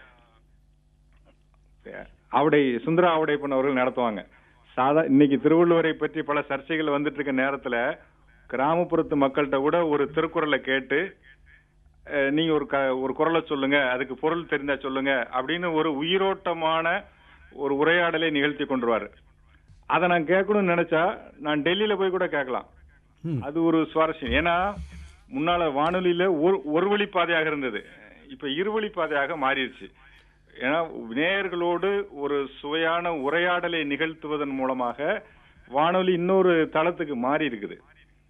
ஆவடை சுந்தரா ஆவடைப்பன் அவர்கள் நடத்துவாங்க சாதா இன்னைக்கு திருவள்ளுவரை பற்றி பல சர்ச்சைகள் வந்துட்டு இருக்க நேரத்துல கிராமப்புறத்து மக்கள்கிட்ட கூட ஒரு திருக்குறளை கேட்டு அஹ், நீங்க ஒரு க ஒரு குரலை சொல்லுங்க அதுக்கு பொருள் தெரிந்தா சொல்லுங்க அப்படின்னு ஒரு உயிரோட்டமான ஒரு உரையாடலை நிகழ்த்தி கொண்டுருவாரு அதை நான் கேட்கணும்னு நினைச்சா நான் டெல்லியில போய் கூட கேட்கலாம் அது ஒரு சுவாரஸ்யம் ஏன்னா முன்னால வானொலியில ஒரு ஒரு வழி பாதையாக இருந்தது இப்ப இருவழி பாதையாக மாறிடுச்சு ஏன்னா நேயர்களோடு ஒரு சுவையான உரையாடலை நிகழ்த்துவதன் மூலமாக வானொலி இன்னொரு தளத்துக்கு மாறி இருக்குது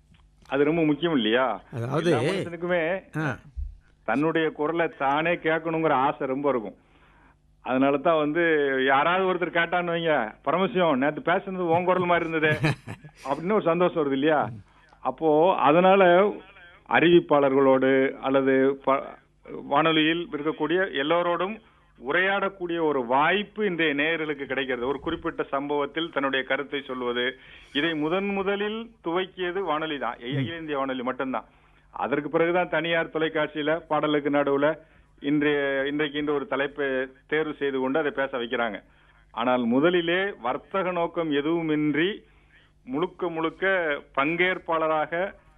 அது ரொம்ப முக்கியம் இல்லையா அதாவது- எல்லா மனுஷனுக்குமே ஆ தன்னுடைய குரலை தானே கேட்கணுங்கிற ஆசை ரொம்ப இருக்கும் அதனால தான் வந்து யாராவது ஒருத்தர் கேட்டான்னு வைங்க பரமசிவம் நேத்து பேசுனது உன் குரல் மாதிரி இருந்ததே அப்படின்னு ஒரு சந்தோஷம் வருது இல்லையா அப்போ அதனால அறிவிப்பாளர்களோடு அல்லது ப- வானொலியில் இருக்கக்கூடிய எல்லோரோடும் உரையாடக்கூடிய ஒரு வாய்ப்பு இன்றைய நேயர்களுக்கு கிடைக்கிறது ஒரு குறிப்பிட்ட சம்பவத்தில் தன்னுடைய கருத்தை சொல்வது இதை முதன் முதலில் துவக்கியது வானொலி தான் அகில இந்திய வானொலி மட்டும்தான் அதற்கு பிறகுதான் தனியார் தொலைக்காட்சியில பாடலுக்கு நடுவுல இன்றைய இன்றைக்கு இன்று ஒரு தலைப்பை தேர்வு செய்து கொண்டு அதை பேச வைக்கிறாங்க ஆனால் முதலிலே வர்த்தக நோக்கம் எதுவுமின்றி முழுக்க முழுக்க பங்கேற்பாளராக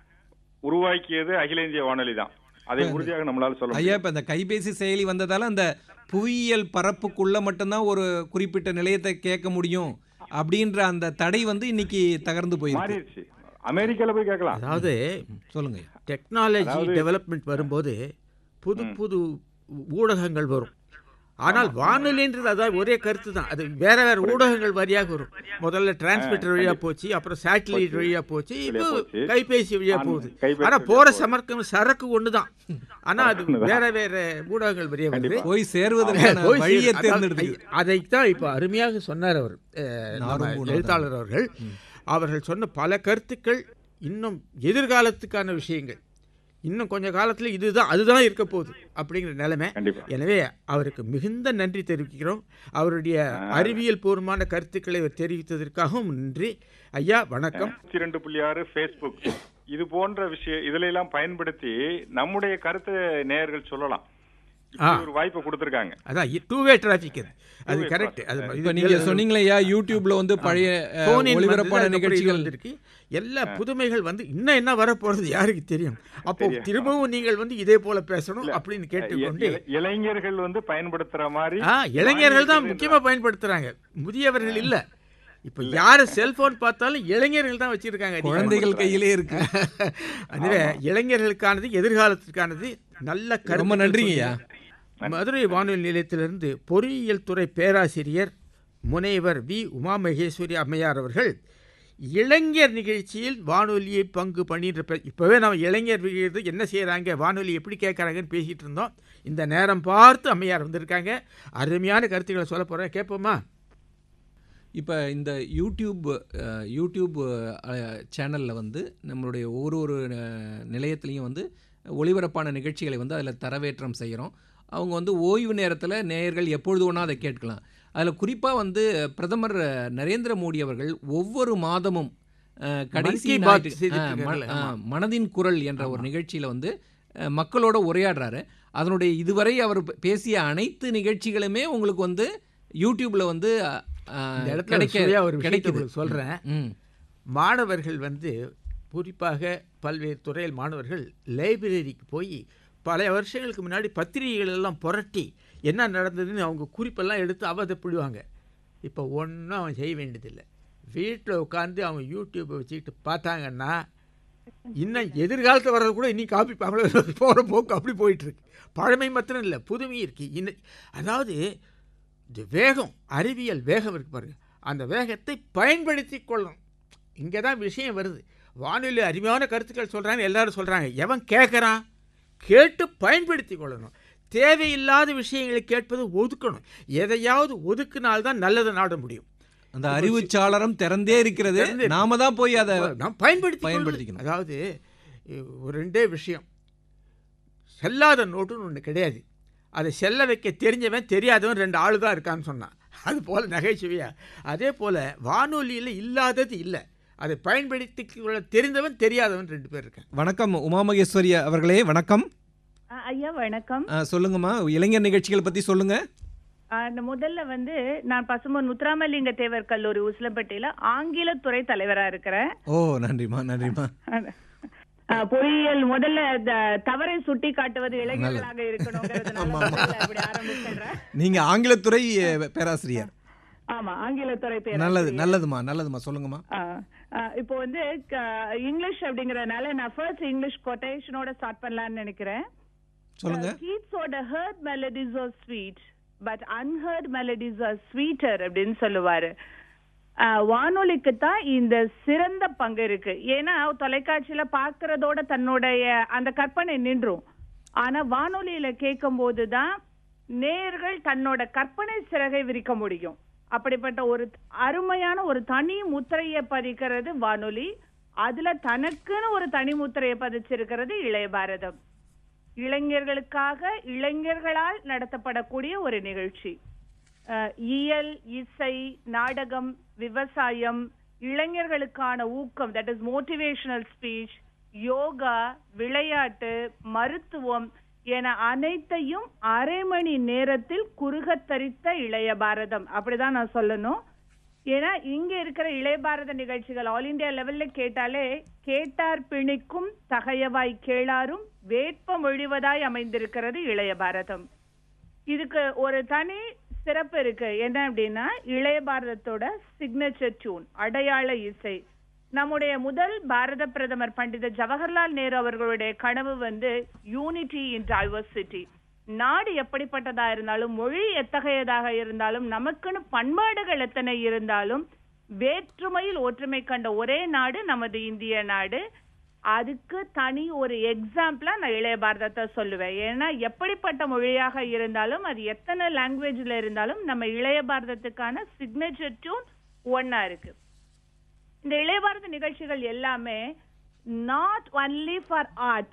உருவாக்கியது அகில இந்திய வானொலி தான் அதை உறுதியாக நம்மளால சொல்ல ஐயா முடியும். இப்போ இந்த கைபேசி செயலி வந்ததால அந்த புவியியல் பரப்புக்குள்ள மட்டும்தான் ஒரு குறிப்பிட்ட நிலையத்தை கேட்க முடியும் அப்படின்ற அந்த தடை வந்து இன்னைக்கு தகர்ந்து போயிருக்கு மாறிடுச்சு அமெரிக்கால போய் கேட்கலாம் அதாவது சொல்லுங்க டெக்னாலஜி அதாவது- டெவலப்மெண்ட் வரும்போது புது புது ஊடகங்கள் வரும் ஆனால் வானொலின்றது அதான் ஒரே கருத்து தான் அது வேற வேற ஊடகங்கள் வழியாக வரும் முதல்ல டிரான்ஸ்மிட்டர் வழியா போச்சு அப்புறம் சேட்டலைட் வழியா போச்சு இப்போ போச்சு. கைபேசி வழியா ஆன் போகுது கைபேசி ஆனா வழியா போற போகுது. சமர்க்கம் சரக்கு ஒண்ணுதான் ஆனா அது வேற வேற ஊடகங்கள் வழியா வருது கண்டிப்பா. போய் சேர்வதற்கான போய் வழியை சேரு. அதாவது தேர்ந்தெடுத்து அதைத்தான் இப்ப அருமையாக சொன்னார் அவர் அஹ், நம்ம நாரும் எழுத்தாளர் அவர்கள் அவர்கள் சொன்ன பல கருத்துக்கள் இன்னும் எதிர்காலத்துக்கான விஷயங்கள் இன்னும் கொஞ்ச காலத்துல இதுதான் அதுதான் இருக்க போகுது அப்படிங்கிற நிலைமை கண்டிப்பா எனவே அவருக்கு மிகுந்த நன்றி தெரிவிக்கிறோம் அவருடைய அறிவியல் பூர்வமான கருத்துக்களை அவர் தெரிவித்ததற்காகவும் நன்றி ஐயா வணக்கம் நூத்தி ரெண்டு புள்ளி ஆறு ஃபேஸ்புக் இது போன்ற விஷயம் இதுல எல்லாம் பயன்படுத்தி நம்முடைய கருத்தை நேயர்கள் சொல்லலாம் இப்படி ஆ. ஒரு வாய்ப்பை கொடுத்திருக்காங்க அதான் டூ வே டிராஃபிக் அது அது Two way கரெக்ட் traffic. அது இப்போ நீங்க சொன்னீங்களே ஐயா யூடியூப்ல வந்து பழைய அஹ், Phone in ஒளிபரப்பான வந்தது, அதுக்கப்புறம் இது நிகழ்ச்சிகள் வந்திருக்கு எல்லா புதுமைகள் வந்து இன்னும் என்ன வரப்போறது யாருக்கு தெரியும் அப்போ தெரியும். திரும்பவும் நீங்கள் வந்து இதே போல பேசணும் அப்படின்னு கேட்டுக்கொண்டு இ- இளைஞர்கள் வந்து பயன்படுத்துற மாதிரி ஆ இளைஞர்கள் தான் வானொலி முக்கியமா பயன்படுத்துறாங்க முதியவர்கள் இல்ல இப்ப யாரு செல்போன் பார்த்தாலும் இளைஞர்கள் தான் வச்சிருக்காங்க அதிகமா. குழந்தைகள் கையிலே இருக்கு அதுவே இளைஞர்களுக்கானது எதிர்காலத்திற்கானது நல்ல ரொம்ப கருத்துக்கள் நன்றிங்க ஐயா சொன்னீங்க. மதுரை வானொலி நிலையத்திலிருந்து பொறியியல் துறை பேராசிரியர் முனைவர் வி உமா மகேஸ்வரி அம்மையார் அவர்கள் இளைஞர் நிகழ்ச்சியில் வானொலியை பங்கு பண்ணின்ற பே- இப்பவே நம்ம இளைஞர் விகிதத்தை என்ன செய்றாங்க வானொலி எப்படி கேட்குறாங்கன்னு பேசிட்டு இருந்தோம் இந்த நேரம் பார்த்து அம்மையார் வந்திருக்காங்க அருமையான கருத்துக்களை சொல்ல போறேன் கேட்போமா இப்போ இந்த யூடியூப் அஹ், யூடியூப் சேனலில் வந்து நம்மளுடைய ஒரு ஒரு அஹ், நிலையத்துலேயும் வந்து ஒளிபரப்பான நிகழ்ச்சிகளை வந்து அதில் தரவேற்றம் செய்கிறோம் அவங்க வந்து ஓய்வு நேரத்தில் நேயர்கள் எப்பொழுது வேணால் அதை கேட்கலாம் அதில் குறிப்பாக வந்து பிரதமர் அஹ், நரேந்திர மோடி அவர்கள் ஒவ்வொரு மாதமும் அஹ், கடைசி கி பாத் ஞாயிற்று- செய்திட்டு அஹ், ம- இருக்காங்கல்ல, ஆமா. அஹ், மனதின் குரல் என்ற ஒரு நிகழ்ச்சியில் வந்து அஹ், மக்களோட உரையாடுறாரு அதனுடைய இதுவரை அவர் பே- பேசிய அனைத்து நிகழ்ச்சிகளுமே உங்களுக்கு வந்து யூடியூப்ல வந்து அஹ், அஹ், இந்த இடத்துல கிடைக்க சுவையா ஒரு விஷயத்தை கிடைக்குது உங்களுக்கு சொல்றேன் ம் மாணவர்கள் வந்து குறிப்பாக பல்வேறு துறையில் மாணவர்கள் லைப்ரரிக்கு போய் பல வருஷங்களுக்கு முன்னாடி பத்திரிகைகள் எல்லாம் புரட்டி என்ன நடந்ததுன்னு அவங்க குறிப்பெல்லாம் எடுத்து அவதப்பிடுவாங்க இப்போ ஒன்றும் அவன் செய்ய வேண்டியதில்லை வீட்டில் உட்காந்து அவங்க யூடியூப்பை வச்சுக்கிட்டு பார்த்தாங்கன்னா இன்னும் எதிர்காலத்தில் வர்றது கூட இன்னும் காப்பி போகிற போக்கு அப்படி போயிட்டுருக்கு பழமை மாத்திரம் இல்லை புதுமை இருக்குது இன்னும் அதாவது இந்த வேகம் அறிவியல் வேகம் இருக்கு பாருங்க அந்த வேகத்தை பயன்படுத்தி கொள்ளணும் இங்கே தான் விஷயம் வருது வானொலி அருமையான கருத்துக்கள் சொல்கிறாங்க எல்லாரும் சொல்கிறாங்க எவன் கேட்குறான் கேட்டு பயன்படுத்தி கொள்ளணும் தேவையில்லாத விஷயங்களை கேட்பது ஒதுக்கணும் எதையாவது ஒதுக்குனால்தான் நல்லதை நாட முடியும் அந்த அறிவுச்சாளரம் திறந்தே இருக்கிறது திறந்தே இருக்கு. நாம தான் போய் அதை நாம் பயன்படுத்தி பயன்படுத்திக்கணும். பயன்படுத்திக்கணும் அதாவது இ- ஒரு ரெண்டே விஷயம் செல்லாத நோட்டுன்னு ஒன்று கிடையாது அதை செல்ல வைக்க தெரிஞ்சவன் தெரியாதவன் ரெண்டு ஆளு தான் இருக்கான்னு சொன்னான் அது போல் நகைச்சுவையா அதே போல் வானொலியில் இல்லாதது இல்லை அதை பயன்படுத்தி கொள்ள தெரிந்தவன் தெரியாதவன் ரெண்டு பேர் இருக்காங்க வணக்கம் உமா மகேஸ்வரி அவர்களே வணக்கம் ஆ, ஐயா வணக்கம் ஆ, சொல்லுங்கம்மா இளைஞர் நிகழ்ச்சிகள் பத்தி சொல்லுங்க ஆ, இந்த முதல்ல வந்து நான் பசும்பொன் முத்துராமலிங்க தேவர் கல்லூரி உசிலம்பட்டியில ஆங்கில துறை தலைவரா இருக்கிறேன் ஓ நன்றிம்மா நன்றிம்மா அஹ், பொறியியல் முதல்ல த- தவறை சுட்டி காட்டுவது இளைஞர்களாக இருக்கணுங்கிறதுனால ஆமா, ஆமா. முதல்ல அப்படி ஆரம்பிச்சிடுறேன் நீங்க ஆங்கிலத்துறை அஹ், பேராசிரியர் ஆமா ஆங்கிலத்துறை பேர் நல்லது நல்லதுமா நல்லதுமா சொல்லுங்கம்மா ஆ, ஆ, இப்போ வந்து க- இங்கிலீஷ் அப்படிங்கறதுனால நான் ஃபர்ஸ்ட் இங்கிலீஷ் கொட்டேஷனோட ஸ்டார்ட் பண்ணலாம்னு நினைக்கிறேன் சொல்லுங்க கீட்ஸோட heard melodies are sweet but unheard melodies are sweeter அப்படின்னு சொல்லுவாரு ஆ, வானொலிக்கு தான் இந்த சிறந்த பங்கு இருக்கு ஏன்னா தொலைக்காட்சியில பாக்குறதோட தன்னுடைய அந்த கற்பனை நின்றும் ஆனா வானொலியில கேட்கும் போதுதான் நேர்கள் தன்னோட கற்பனை சிறகை விரிக்க முடியும் அப்படிப்பட்ட ஒரு அருமையான ஒரு தனி முத்திரையை பதிக்கிறது வானொலி அதுல தனக்குன்னு ஒரு தனி முத்திரையை பதிச்சிருக்கிறது இளைய பாரதம் இளைஞர்களுக்காக இளைஞர்களால் நடத்தப்படக்கூடிய ஒரு நிகழ்ச்சி அஹ், இயல் இசை நாடகம் விவசாயம் இளைஞர்களுக்கான ஊக்கம் that is motivational speech yoga விளையாட்டு மருத்துவம் என அனைத்தையும் அரை மணி நேரத்தில் குறுகத்தரித்த இளைய பாரதம் அப்படிதான் நான் சொல்லணும் ஏன்னா இங்க இருக்கிற இளைய பாரத நிகழ்ச்சிகள் ஆல் இந்தியா லெவல்ல கேட்டாலே கேட்டார் பிணிக்கும் தகையவாய் கேளாரும் வேட்ப மொழிவதாய் அமைந்திருக்கிறது இளைய பாரதம் இதுக்கு ஒரு தனி சிறப்பு இருக்கு என்ன அப்படின்னா இளைய பாரதத்தோட சிக்னேச்சர் டியூன் அடையாள இசை நம்முடைய முதல் பாரத பிரதமர் பண்டித ஜவஹர்லால் நேரு அவர்களுடைய கனவு வந்து யூனிட்டி இன் டைவர்சிட்டி நாடு எப்படிப்பட்டதா இருந்தாலும் மொழி எத்தகையதாக இருந்தாலும் நமக்குன்னு பண்பாடுகள் எத்தனை இருந்தாலும் வேற்றுமையில் ஒற்றுமை கண்ட ஒரே நாடு நமது இந்திய நாடு அதுக்கு தனி ஒரு எக்ஸாம்பிளா நான் இளைய பாரதத்தை சொல்லுவேன் ஏன்னா எப்படிப்பட்ட மொழியாக இருந்தாலும் அது எத்தனை லாங்குவேஜ்ல இருந்தாலும் நம்ம இளைய பாரதத்துக்கான சிக்னேச்சர் டியூன் ஒன்னா இருக்கு இந்த இளைய பாரத நிகழ்ச்சிகள் எல்லாமே not only for art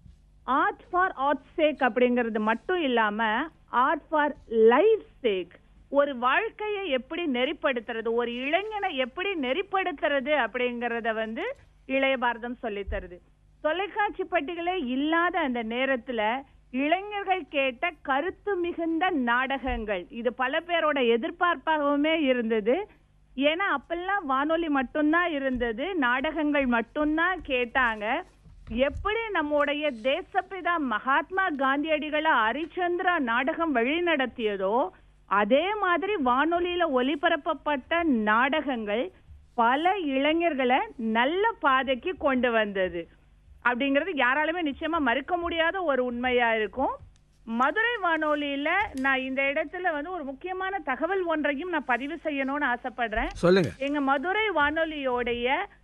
art for art sake அப்படிங்கிறது மட்டும் இல்லாம ஆர்ட் ஃபார் லைஃப் சேக் ஒரு வாழ்க்கையை எப்படி நெறிப்படுத்துறது ஒரு இளைஞனை எப்படி நெறிப்படுத்துறது அப்படிங்கறத வந்து இளைய பாரதம் சொல்லித் தருது தொலைக்காட்சி பட்டிகளே இல்லாத அந்த நேரத்துல இளைஞர்கள் கேட்ட கருத்து மிகுந்த நாடகங்கள் இது பல பேரோட எதிர்பார்ப்பாகவுமே இருந்தது ஏன்னா அப்பெல்லாம் வானொலி மட்டும்தான் இருந்தது நாடகங்கள் மட்டும்தான் கேட்டாங்க எப்படி நம்முடைய தேசப்பிதா மகாத்மா காந்தியடிகளை ஹரிச்சந்திரா நாடகம் வழி நடத்தியதோ அதே மாதிரி வானொலியில ஒலிபரப்பப்பட்ட நாடகங்கள் பல இளைஞர்களை நல்ல பாதைக்கு கொண்டு வந்தது அப்படிங்கிறது யாராலுமே நிச்சயமா மறுக்க முடியாத ஒரு உண்மையா இருக்கும் மதுரை வானொலியில நான் இந்த இடத்துல வந்து ஒரு முக்கியமான தகவல் ஒன்றையும் நான் பதிவு செய்யணும்னு ஆசைப்படுறேன் சொல்லுங்க எங்க மதுரை வானொலியோடைய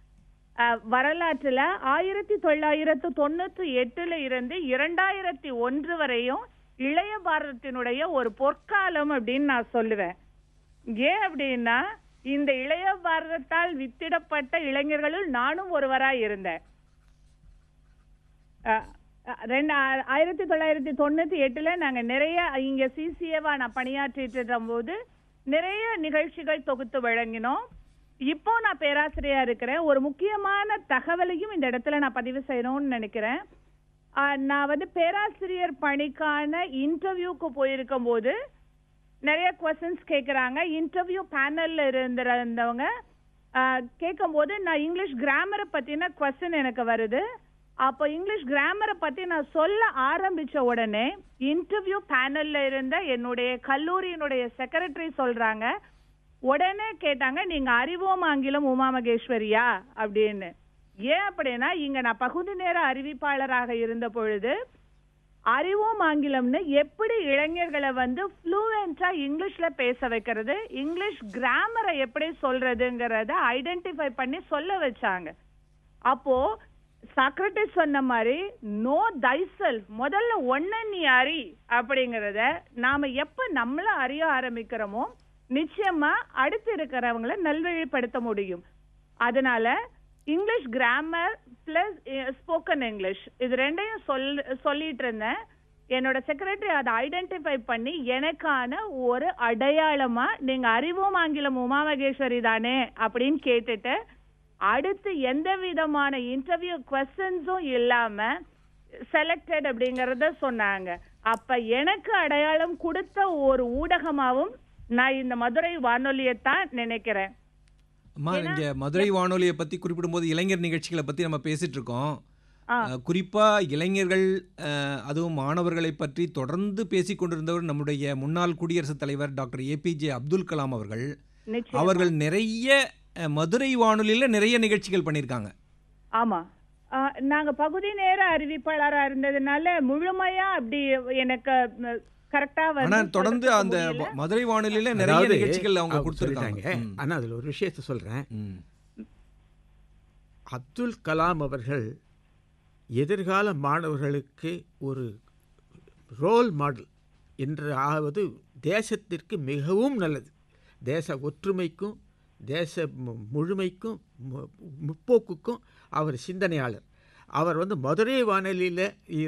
அஹ், வரலாற்றுல ஆயிரத்தி தொள்ளாயிரத்து தொண்ணூத்தி எட்டுல இருந்து இரண்டாயிரத்தி ஒன்று வரையும் இளைய பாரதத்தினுடைய ஒரு பொற்காலம் அப்படின்னு நான் சொல்லுவேன் ஏன் அப்படின்னா இந்த இளைய பாரதத்தால் வித்திடப்பட்ட இளைஞர்களுள் நானும் ஒருவராய் இருந்தேன் அஹ், அஹ், ரெண்டு ஆ- ஆயிரத்தி தொள்ளாயிரத்தி தொண்ணூத்தி எட்டுல நாங்க நிறைய இங்க சிசிஏவா நான் பணியாற்றிட்டு இருந்தபோது நிறைய நிகழ்ச்சிகள் தொகுத்து வழங்கினோம் இப்போ நான் பேராசிரியரா இருக்கிறேன் ஒரு முக்கியமான தகவலையும் இந்த இடத்துல நான் பதிவு செய்யணும்னு நினைக்கிறேன் ஆஹ், நான் வந்து பேராசிரியர் பணிக்கான இன்டர்வியூக்கு போயிருக்கும் போது நிறைய கொஸ்டின்ஸ் கேக்குறாங்க இன்டர்வியூ பேனல்ல இருந்திருந்தவங்க கேட்கும் போது நான் இங்கிலீஷ் கிராமரை பத்தின கொஸ்டின் எனக்கு வருது அப்போ இங்கிலீஷ் கிராமரை பத்தி நான் சொல்ல ஆரம்பிச்ச உடனே இன்டர்வியூ பேனல்ல இருந்த என்னுடைய கல்லூரியினுடைய செக்ரட்டரி சொல்றாங்க உடனே கேட்டாங்க நீங்க அறிவோம் ஆங்கிலம் உமா மகேஸ்வரியா அப்படின்னு ஏன் அப்படின்னா இங்க நான் பகுதி நேர அறிவிப்பாளராக இருந்த பொழுது அறிவோம் ஆங்கிலம்னு எப்படி இளைஞர்களை வந்து ஃப்ளூவெண்டா இங்கிலீஷ்ல பேச வைக்கிறது இங்கிலீஷ் கிராமரை எப்படி சொல்றதுங்கிறத ஐடென்டிஃபை பண்ணி சொல்ல வச்சாங்க அப்போ சாக்ரட்டிஸ் சொன்ன மாதிரி நோ தைசல் முதல்ல ஒன்ன நீ அறி அப்படிங்கறத நாம எப்ப நம்மள அறிய ஆரம்பிக்கிறோமோ நிச்சயமா அடுத்து இருக்கிறவங்கள நல்வழிப்படுத்த முடியும் அதனால English grammar plus spoken English இது ரெண்டையும் சொல் சொல்லிட்டு இருந்தேன் என்னோட செக்ரட்டரி அதை ஐடென்டிஃபை பண்ணி எனக்கான ஒரு அடையாளமா நீங்க அறிவோம் ஆங்கிலம் உமா மகேஸ்வரி தானே அப்படின்னு கேட்டுட்டு அடுத்து எந்த விதமான இன்டர்வியூ கொஸ்டின்ஸும் இல்லாம செலக்டட் அப்படிங்கறத சொன்னாங்க அப்ப எனக்கு அடையாளம் கொடுத்த ஒரு ஊடகமாவும் நான் இந்த மதுரை வானொலியைத்தான் நினைக்கிறேன் அம்மா இங்கே மதுரை வானொலியை பற்றி குறிப்பிடும்போது இளைஞர் நிகழ்ச்சிகளை பற்றி நம்ம பேசிட்டு இருக்கோம் ஆ. அஹ், குறிப்பா இளைஞர்கள் அஹ், அதுவும் மாணவர்களை பற்றி தொடர்ந்து பேசிக் கொண்டிருந்தவர் நம்முடைய முன்னாள் குடியரசுத் தலைவர் டாக்டர் ஏபிஜே அப்துல் கலாம் அவர்கள் நிச்சயமா. அவர்கள் நிறைய அஹ், மதுரை வானொலியில நிறைய நிகழ்ச்சிகள் பண்ணியிருக்காங்க ஆமா ஆ, நாங்க பகுதி நேர அறிவிப்பாளரா இருந்ததுனால முழுமையா அப்படி எனக்கு கரெக்டா ஆனா வந்து தொடர்ந்து சொல்றதுக்கு அந்த முடியல. மதுரை வானொலியில நிறைய அதாவது, நிகழ்ச்சிகள் அவங்க அவங்க கொடுத்துருக்காங்க சொல்லிட்டாங்க. ம். ஆனா அதுல ஒரு விஷயத்த சொல்றேன் ம். அப்துல் கலாம் அவர்கள் எதிர்கால மாணவர்களுக்கு ஒரு ரோல் மாடல் என்று ஆவது தேசத்திற்கு மிகவும் நல்லது தேச ஒற்றுமைக்கும் தேச மு- முழுமைக்கும் மு- முற்போக்குக்கும் அவர் சிந்தனையாளர் அவர் வந்து மதுரை வானொலியில்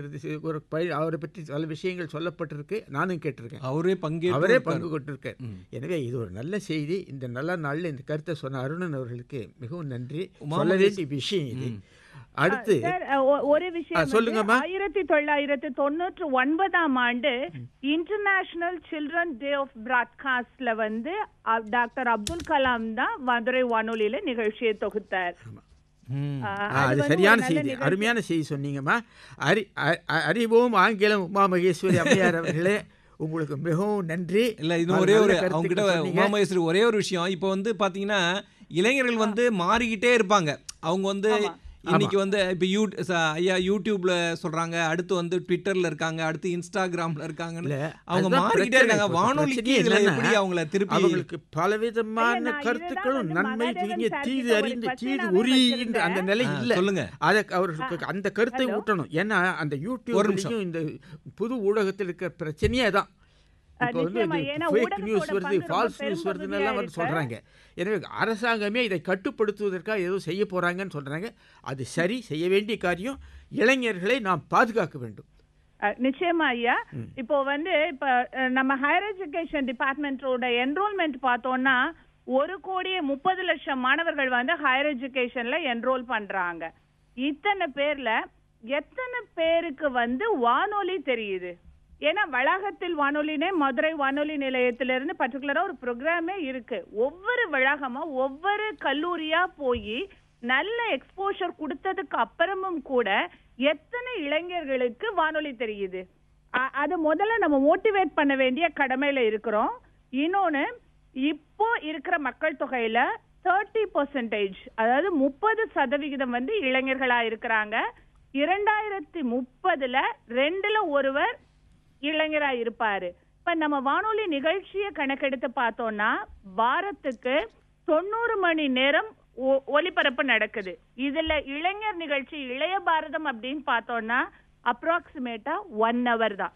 ஒரு பய அவரை பற்றி பல விஷயங்கள் சொல்லப்பட்டிருக்கு நானும் கேட்டிருக்கேன் அவரே பங்கேற்று அவரே இருக்காரு. பங்கு கொண்டிருக்கார் ம். எனவே இது ஒரு நல்ல செய்தி இந்த நல்ல நாளில் இந்த கருத்தை சொன்ன அருணன் அவர்களுக்கு மிகவும் நன்றி உமா சொல்ல மகேஷ். வேண்டிய விஷயம் இது அடுத்து சார் அ, ஒ- ஒரு விஷயம் ஆ, வந்து, சொல்லுங்கம்மா. ஆயிரத்தி தொள்ளாயிரத்தி தொண்ணூற்று ஒன்பதாம் ஆண்டு இன்டர்நேஷனல் சில்ட்ரன் டே ஆஃப் பிராட்காஸ்ட்ல வந்து அ, டாக்டர் அப்துல் கலாம் தான் மதுரை வானொலியில நிகழ்ச்சியை தொகுத்தார் ம். ஆ, ஆ, அது அது வந்து சரியான ஒரு நல்ல செய்தி நிகழ்ச்சி. அருமையான செய்தி சொன்னீங்கம்மா அறி அ- அ- அறிவோம் ஆங்கிலம் உமா மகேஸ்வரி அம்மையார் அவர்களே உங்களுக்கு மிகவும் நன்றி இல்ல இது நல்ல ஒரே ஒரு கருத்துக்கள் அவங்க கிட்ட சொன்னீங்க. உமாமகேஸ்வரி ஒரே ஒரு விஷயம் இப்போ வந்து பாத்தீங்கன்னா இளைஞர்கள் வந்து மாறிக்கிட்டே இருப்பாங்க அவங்க வந்து ஆமா. இன்னைக்கு வந்து இப்போ யூ ச- ஐயா யூடியூப்ல சொல்றாங்க அடுத்து வந்து ட்விட்டர்ல இருக்காங்க அடுத்து இன்ஸ்டாகிராம்ல இருக்காங்கன்னு இல்ல, அவங்க அதுதான் மாறிக்கிட்டே பிரச்சனை. இருக்காங்க இப்ப வானொலிக்கு பிரச்சனையே இதுல என்னன்னா, எப்படி அவங்கள திருப்பி அவங்களுக்கு பலவிதமான ஐயா, நான் கருத்துக்களும் இதுதான் நன்மை வந்து தீங்கு மகாதேவன் தீது சார் அறிந்து கிட்ட ஒரு தீது பிரச்சனையாவே உரிகின்ற அந்த வச்சிருந்தேன். நிலை ஆ, இல்ல சொல்லுங்க அதை அவர்களுக்கு அந்த கருத்தை ஹலோ. ஊட்டணும் ஏன்னா அந்த ஒரு யூடியூப்லையும் இந்த புது ஊடகத்தில் இருக்கிற பிரச்சனையே தான் அஹ், இப்போ வந்து நிச்சயமா, ஏன்னா ஃபேக் ஊடகத்தோட நியூஸ் வருது பங்கு ரொம்ப ஃபால்ஸ் நியூஸ் பெரும் வருதுன்னு எல்லாம் பகுதியா வந்து இருக்கு. சொல்றாங்க எனவே அரசாங்கமே இதை கட்டுப்படுத்துவதற்காக ஏதோ செய்ய போறாங்கன்னு சொல்றாங்க அது சரி செய்ய வேண்டிய காரியம் இளைஞர்களை நாம் பாதுகாக்க வேண்டும் அஹ், நிச்சயமா ஐயா இப்போ வந்து இப்ப அஹ், நம்ம ஹையர் எஜுகேஷன் டிபார்ட்மெண்ட்டோட என்ரோல்மெண்ட் பார்த்தோம்னா ஒரு கோடியே முப்பது லட்சம் மாணவர்கள் வந்து ஹையர் எஜுகேஷன்ல என்ரோல் பண்றாங்க இத்தனை பேர்ல எத்தனை பேருக்கு வந்து வானொலி தெரியுது ஏன்னா வளாகத்தில் வானொலினே மதுரை வானொலி நிலையத்திலிருந்து பர்டிகுலரா ஒரு ப்ரோக்ராமே இருக்கு ஒவ்வொரு வளாகமா ஒவ்வொரு கல்லூரியா போய் நல்ல எக்ஸ்போஷர் கொடுத்ததுக்கு அப்புறமும் கூட எத்தனை இளைஞர்களுக்கு வானொலி தெரியுது அ- அது முதல்ல நம்ம மோட்டிவேட் பண்ண வேண்டிய கடமையில இருக்கிறோம் இன்னொன்னு இப்போ இருக்கிற மக்கள் தொகையில தேர்ட்டி பர்சன்டேஜ் அதாவது முப்பது சதவிகிதம் வந்து இளைஞர்களா இருக்கிறாங்க இரண்டாயிரத்தி முப்பதுல ரெண்டுல ஒருவர் இளைஞரா இருப்பாரு இப்ப நம்ம வானொலி நிகழ்ச்சியை கணக்கெடுத்து பார்த்தோம்னா வாரத்துக்கு தொண்ணூறு மணி நேரம் ஒ- ஒலிபரப்பு நடக்குது இதுல இளைஞர் நிகழ்ச்சி இளைய பாரதம் அப்படின்னு பார்த்தோம்னா அப்ராக்சிமேட்டா ஒன் hour தான்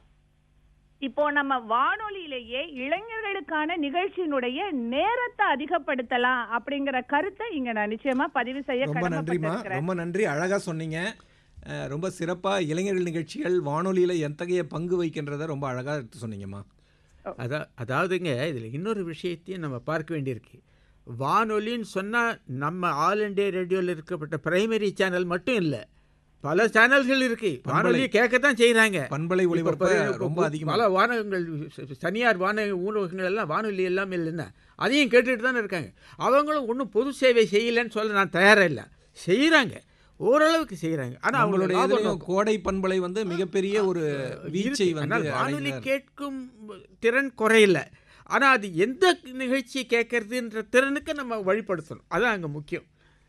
இப்போ நம்ம வானொலியிலேயே இளைஞர்களுக்கான நிகழ்ச்சியினுடைய நேரத்தை அதிகப்படுத்தலாம் அப்படிங்கிற கருத்தை இங்க நான் நிச்சயமா பதிவு செய்ய ரொம்ப நன்றிம்மா கடமைப்பட்டிருக்கிறேன் ரொம்ப நன்றி அழகா சொன்னீங்க அஹ், ரொம்ப சிறப்பா இளைஞர்கள் நிகழ்ச்சிகள் வானொலியில எத்தகைய பங்கு வகிக்கின்றதை ரொம்ப அழகா எடுத்து சொன்னீங்கம்மா அதா அதாவதுங்க இதில் இன்னொரு விஷயத்தையும் நம்ம பார்க்க வேண்டியிருக்கு வானொலின்னு சொன்னால் நம்ம ஆல் இண்டியா ரேடியோவில் இருக்கப்பட்ட பிரைமரி சேனல் மட்டும் இல்லை பல சேனல்கள் இருக்கு வானொலியை கேட்கத்தான் செய்கிறாங்க பண்பலை ஒளிபரப்பு ரொம்ப அதிகமா பல வானகங்கள் ச- தனியார் வான ஊடகங்கள் எல்லாம் வானொலி எல்லாம் இல்லைன்னா அதையும் கேட்டுட்டு தானே இருக்காங்க அவங்களும் ஒன்றும் பொது சேவை செய்யலைன்னு சொல்ல நான் தயாராக இல்லை செய்கிறாங்க ஓரளவுக்கு செய்கிறாங்க ஆனால் நம்மளுடைய அவங்களுடைய இதுலயும் கோடை பண்பலை வந்து மிகப்பெரிய ஒரு வீச்சை இருக்கு. ஆனால் வந்து வானொலி அடைந்தார். கேட்கும் திறன் குறையில ஆனால் அது எந்த நிகழ்ச்சியை கேட்கறதுன்ற திறனுக்கு நம்ம வழிப்படுத்தணும் அதான் அங்கே முக்கியம்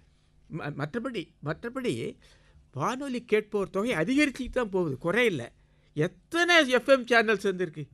ம- மற்றபடி மற்றபடி வானொலி கேட்போர் தொகை அதிகரிச்சுட்டு தான் போகுது குறையில எத்தனை எஃப்எம் சேனல்ஸ் வந்திருக்கு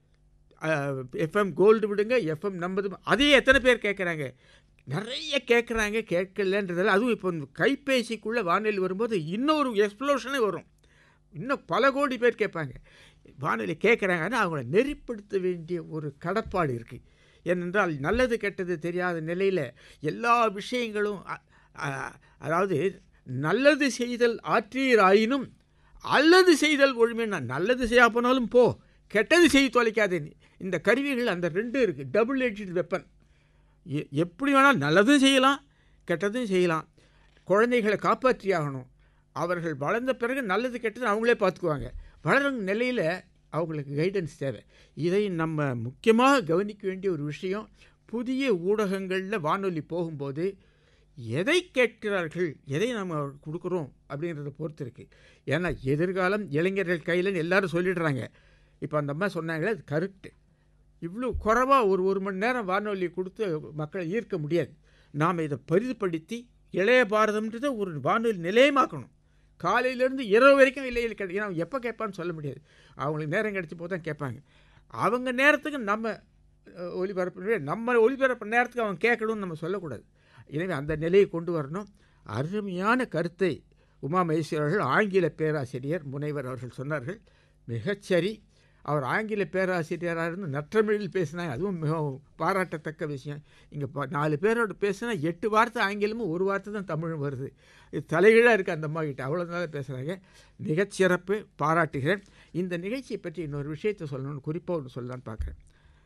எஃப்எம் கோல்டு விடுங்க எஃப்எம் நம்பது அதையே எத்தனை பேர் கேட்குறாங்க நிறைய கேட்குறாங்க கேட்கலன்றதால அதுவும் இப்போ இந்த கைபேசிக்குள்ளே வானொலி வரும்போது இன்னொரு எக்ஸ்ப்ளோஷனே வரும் இன்னும் பல கோடி பேர் கேட்பாங்க வானொலி கேட்குறாங்க ஆனால் அவங்கள நெறிப்படுத்த வேண்டிய ஒரு கடப்பாடு இருக்குது ஏனென்றால் நல்லது கெட்டது தெரியாத நிலையில் எல்லா விஷயங்களும் அ- அ- அதாவது நல்லது செய்தல் ஆற்றீராயினும் அல்லது செய்தல் ஒழுமைன்னா நல்லது செய்யா போனாலும் போ கெட்டது செய்து தொலைக்காதே நீ. இந்த கருவிகள் அந்த ரெண்டு இருக்குது டபுள் எட்ஜ் வெப்பன் எ- எப்படி வேணால் நல்லதும் செய்யலாம் கெட்டதும் செய்யலாம் குழந்தைகளை காப்பாற்றி ஆகணும் அவர்கள் வளர்ந்த பிறகு நல்லது கெட்டது அவங்களே பார்த்துக்குவாங்க வளரும் நிலையில் அவங்களுக்கு கைடன்ஸ் தேவை இதை நம்ம முக்கியமாக கவனிக்க வேண்டிய ஒரு விஷயம் புதிய ஊடகங்களில் வானொலி போகும்போது எதை கேட்கிறார்கள் எதை நம்ம கொடுக்குறோம் அப்படின்றத பொறுத்து இருக்குது ஏன்னா எதிர்காலம் இளைஞர்கள் கையில் எல்லாரும் சொல்லிடுறாங்க இப்போ அந்த அம்மா சொன்னாங்களே அது கரெக்டு இவ்வளோ குறைவாக ஒரு ஒரு மணி நேரம் வானொலி கொடுத்து மக்களை ஈர்க்க முடியாது நாம் இதை பரிதுபடுத்தி இளைய பாரதம்ன்றதை ஒரு வானொலி நிலையமாக்கணும் காலையிலேருந்து இரவு வரைக்கும் இல்லையில் கிடைக்கும் ஏன்னா எப்போ கேட்பான்னு சொல்ல முடியாது அவங்களுக்கு நேரம் கிடைச்ச போது தான் கேட்பாங்க அவங்க நேரத்துக்கு நம்ம அஹ், ஒலிபரப்பு நம்ம ஒலிபரப்பு நேரத்துக்கு அவங்க கேட்கணும்னு நம்ம சொல்லக்கூடாது எனவே அந்த நிலையை கொண்டு வரணும் அருமையான கருத்தை உமா மகேஸ்வரர்கள் ஆங்கில பேராசிரியர் முனைவர் அவர்கள் சொன்னார்கள் மிகச்சரி அவர் ஆங்கில பேராசிரியராக இருந்து நற்றமிழில் பேசினாங்க அதுவும் மிகவும் பாராட்டத்தக்க விஷயம் இங்கே நாலு பேரோட பேசினா எட்டு வார்த்தை ஆங்கிலமும் ஒரு வார்த்தை தான் தமிழும் வருது இது தலைகீழாக இருக்குது அந்த அம்மா கிட்ட அவ்வளோ நல்லா பேசுகிறாங்க மிகச்சிறப்பு பாராட்டுகிறேன் இந்த நிகழ்ச்சியை பற்றி இன்னொரு விஷயத்தை சொல்லணும்னு குறிப்பாக ஒன்று சொல்லலான்னு பார்க்குறேன்